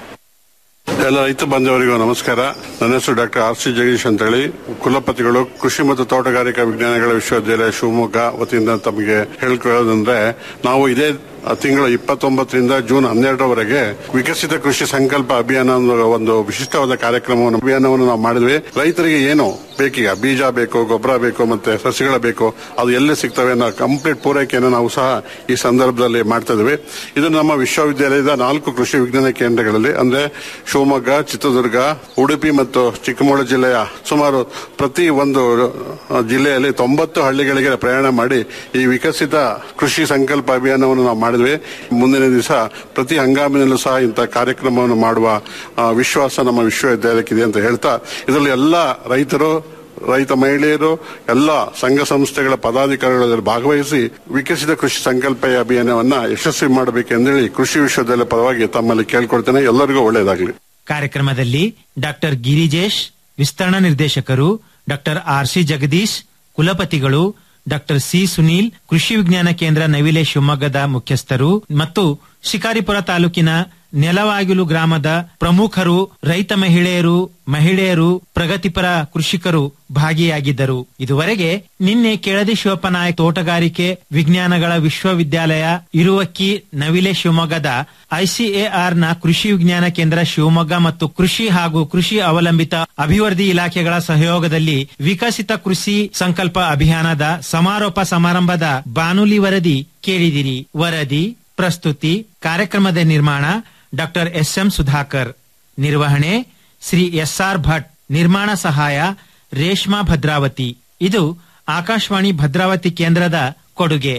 ಎಲ್ಲ ರೈತ ಬಾಂಧವರಿಗೂ ನಮಸ್ಕಾರ ನನ್ನ ಹೆಸರು ಡಾಕ್ಟರ್ ಆರ್ ಸಿ ಜಗದೀಶ್ ಅಂತ ಹೇಳಿ ಕುಲಪತಿಗಳು ಕೃಷಿ ಮತ್ತು ತೋಟಗಾರಿಕಾ ವಿಜ್ಞಾನಗಳ ವಿಶ್ವವಿದ್ಯಾಲಯ ಶಿವಮೊಗ್ಗ ವತಿಯಿಂದ ತಮಗೆ ಹೇಳ್ಕೊಳ್ಳೋದಂದ್ರೆ ನಾವು ಇದೇ ತಿಂಗಳು ಇಪ್ಪತ್ತೊಂಬತ್ತರಿಂದ ಜೂನ್ ಹನ್ನೆರಡರವರೆಗೆ ವಿಕಸಿತ ಕೃಷಿ ಸಂಕಲ್ಪ ಅಭಿಯಾನ ಅನ್ನೋ ಒಂದು ವಿಶಿಷ್ಟವಾದ ಕಾರ್ಯಕ್ರಮವನ್ನು ಅಭಿಯಾನವನ್ನು ನಾವು ಮಾಡಿದ್ವಿ ರೈತರಿಗೆ ಏನು ಬೇಕೀಗ ಬೀಜ ಬೇಕು ಗೊಬ್ಬರ ಬೇಕು ಮತ್ತೆ ಸಸಿಗಳ ಬೇಕು ಅದು ಎಲ್ಲಿ ಸಿಗ್ತವೆ ಅನ್ನೋ ಕಂಪ್ಲೀಟ್ ಪೂರೈಕೆಯನ್ನು ನಾವು ಸಹ ಈ ಸಂದರ್ಭದಲ್ಲಿ ಮಾಡ್ತಾ ಇದ್ವಿ ಇದು ನಮ್ಮ ವಿಶ್ವವಿದ್ಯಾಲಯದ ನಾಲ್ಕು ಕೃಷಿ ವಿಜ್ಞಾನ ಕೇಂದ್ರಗಳಲ್ಲಿ ಅಂದ್ರೆ ಶಿವಮೊಗ್ಗ ಚಿತ್ರದುರ್ಗ ಉಡುಪಿ ಮತ್ತು ಚಿಕ್ಕಮಗಳೂರು ಜಿಲ್ಲೆಯ ಸುಮಾರು ಪ್ರತಿ ಒಂದು ಆ, ಜಿಲ್ಲೆಯಲ್ಲಿ ತೊಂಬತ್ತು ಹಳ್ಳಿಗಳಿಗೆ ಪ್ರಯಾಣ ಮಾಡಿ ಈ ವಿಕಸಿತ ಕೃಷಿ ಸಂಕಲ್ಪ ಅಭಿಯಾನವನ್ನು ನಾವು ಮಾಡಿದ್ವಿ ಮುಂದಿನ ದಿವಸ ಪ್ರತಿ ಹಂಗಾಮಿನಲ್ಲೂ ಸಹ ಇಂಥ ಕಾರ್ಯಕ್ರಮವನ್ನು ಮಾಡುವ ಆ, ವಿಶ್ವಾಸ ನಮ್ಮ ವಿಶ್ವವಿದ್ಯಾಲಯಕ್ಕಿದೆ ಅಂತ ಹೇಳ್ತಾ ಇದರಲ್ಲಿ ಎಲ್ಲ ರೈತರು ರೈತ ಮಹಿಳೆಯರು ಎಲ್ಲ ಸಂಘ ಸಂಸ್ಥೆಗಳ ಪದಾಧಿಕಾರಿಗಳು ಇದರಲ್ಲಿ ಭಾಗವಹಿಸಿ ವಿಕಸಿತ ಕೃಷಿ ಸಂಕಲ್ಪ ಅಭಿಯಾನವನ್ನ ಯಶಸ್ವಿ ಮಾಡಬೇಕೆಂದೇಳಿ ಕೃಷಿ ವಿಶ್ವವಿದ್ಯಾಲಯ ಪರವಾಗಿ ತಮ್ಮಲ್ಲಿ ಕೇಳ್ಕೊಳ್ತೇನೆ ಎಲ್ಲರಿಗೂ ಒಳ್ಳೆಯದಾಗಲಿ ಕಾರ್ಯಕ್ರಮದಲ್ಲಿ ಡಾಕ್ಟರ್ ಗಿರಿಜೇಶ್ ವಿಸ್ತರಣಾ ನಿರ್ದೇಶಕರು ಡಾಕ್ಟರ್ ಆರ್ ಸಿ ಜಗದೀಶ್ ಕುಲಪತಿಗಳು ಡಾಕ್ಟರ್ ಸಿ ಸುನೀಲ್ ಕೃಷಿ ವಿಜ್ಞಾನ ಕೇಂದ್ರ ನವಿಲೆ ಶಿವಮೊಗ್ಗದ ಮುಖ್ಯಸ್ಥರು ಮತ್ತು ಶಿಕಾರಿಪುರ ತಾಲೂಕಿನ ನೆಲವಾಗಿಲು ಗ್ರಾಮದ ಪ್ರಮುಖರು ರೈತ ಮಹಿಳೆಯರು ಮಹಿಳೆಯರು ಪ್ರಗತಿಪರ ಕೃಷಿಕರು ಭಾಗಿಯಾಗಿದ್ದರು ಇದುವರೆಗೆ ನಿನ್ನೆ ಕೆಳದಿ ಶಿವಪ್ಪನಾಯಕ್ ತೋಟಗಾರಿಕೆ ವಿಜ್ಞಾನಗಳ ವಿಶ್ವವಿದ್ಯಾಲಯ ಇರುವಕ್ಕಿ ನವಿಲೆ ಶಿವಮೊಗ್ಗದ ಐಸಿಎಆರ್ ನ ಕೃಷಿ ವಿಜ್ಞಾನ ಕೇಂದ್ರ ಶಿವಮೊಗ್ಗ ಮತ್ತು ಕೃಷಿ ಹಾಗೂ ಕೃಷಿ ಅವಲಂಬಿತ ಅಭಿವೃದ್ಧಿ ಇಲಾಖೆಗಳ ಸಹಯೋಗದಲ್ಲಿ ವಿಕಸಿತ ಕೃಷಿ ಸಂಕಲ್ಪ ಅಭಿಯಾನದ ಸಮಾರೋಪ ಸಮಾರಂಭದ ಬಾನುಲಿ ವರದಿ ಕೇಳಿದಿರಿ ವರದಿ ಪ್ರಸ್ತುತಿ ಕಾರ್ಯಕ್ರಮದ ನಿರ್ಮಾಣ ಡಾಕ್ಟರ್ ಎಸ್ ಎಂ ಸುಧಾಕರ್ ನಿರ್ವಹಣೆ ಶ್ರೀ ಎಸ್ ಆರ್ ಭಟ್ ನಿರ್ಮಾಣ ಸಹಾಯ ರೇಷ್ಮಾ ಭದ್ರಾವತಿ ಇದು ಆಕಾಶವಾಣಿ ಭದ್ರಾವತಿ ಕೇಂದ್ರದ ಕೊಡುಗೆ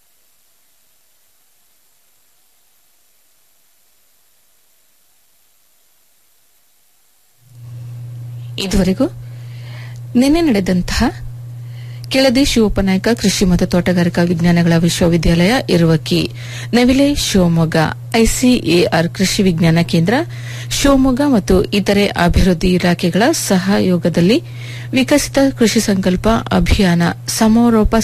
ಇದುವರೆಗೂ ನಿನ್ನೆ ನಡೆದಂತಹ ಕೆಳದಿ ಶಿವೋಪನಾಯಕ ಕೃಷಿ ಮತ್ತು ತೋಟಗಾರಿಕಾ ವಿಜ್ಞಾನಗಳ ವಿಶ್ವವಿದ್ಯಾಲಯ ಇರುವಕ್ಕಿ ನವಿಲೆ ಶಿವಮೊಗ್ಗ ಐಸಿಎಆರ್ ಕೃಷಿ ವಿಜ್ಞಾನ ಕೇಂದ್ರ ಶಿವಮೊಗ್ಗ ಮತ್ತು ಇತರೆ ಅಭಿವೃದ್ಧಿ ಇಲಾಖೆಗಳ ಸಹಯೋಗದಲ್ಲಿ ವಿಕಸಿತ ಕೃಷಿ ಸಂಕಲ್ಪ ಅಭಿಯಾನ ಸಮಾರೋಪ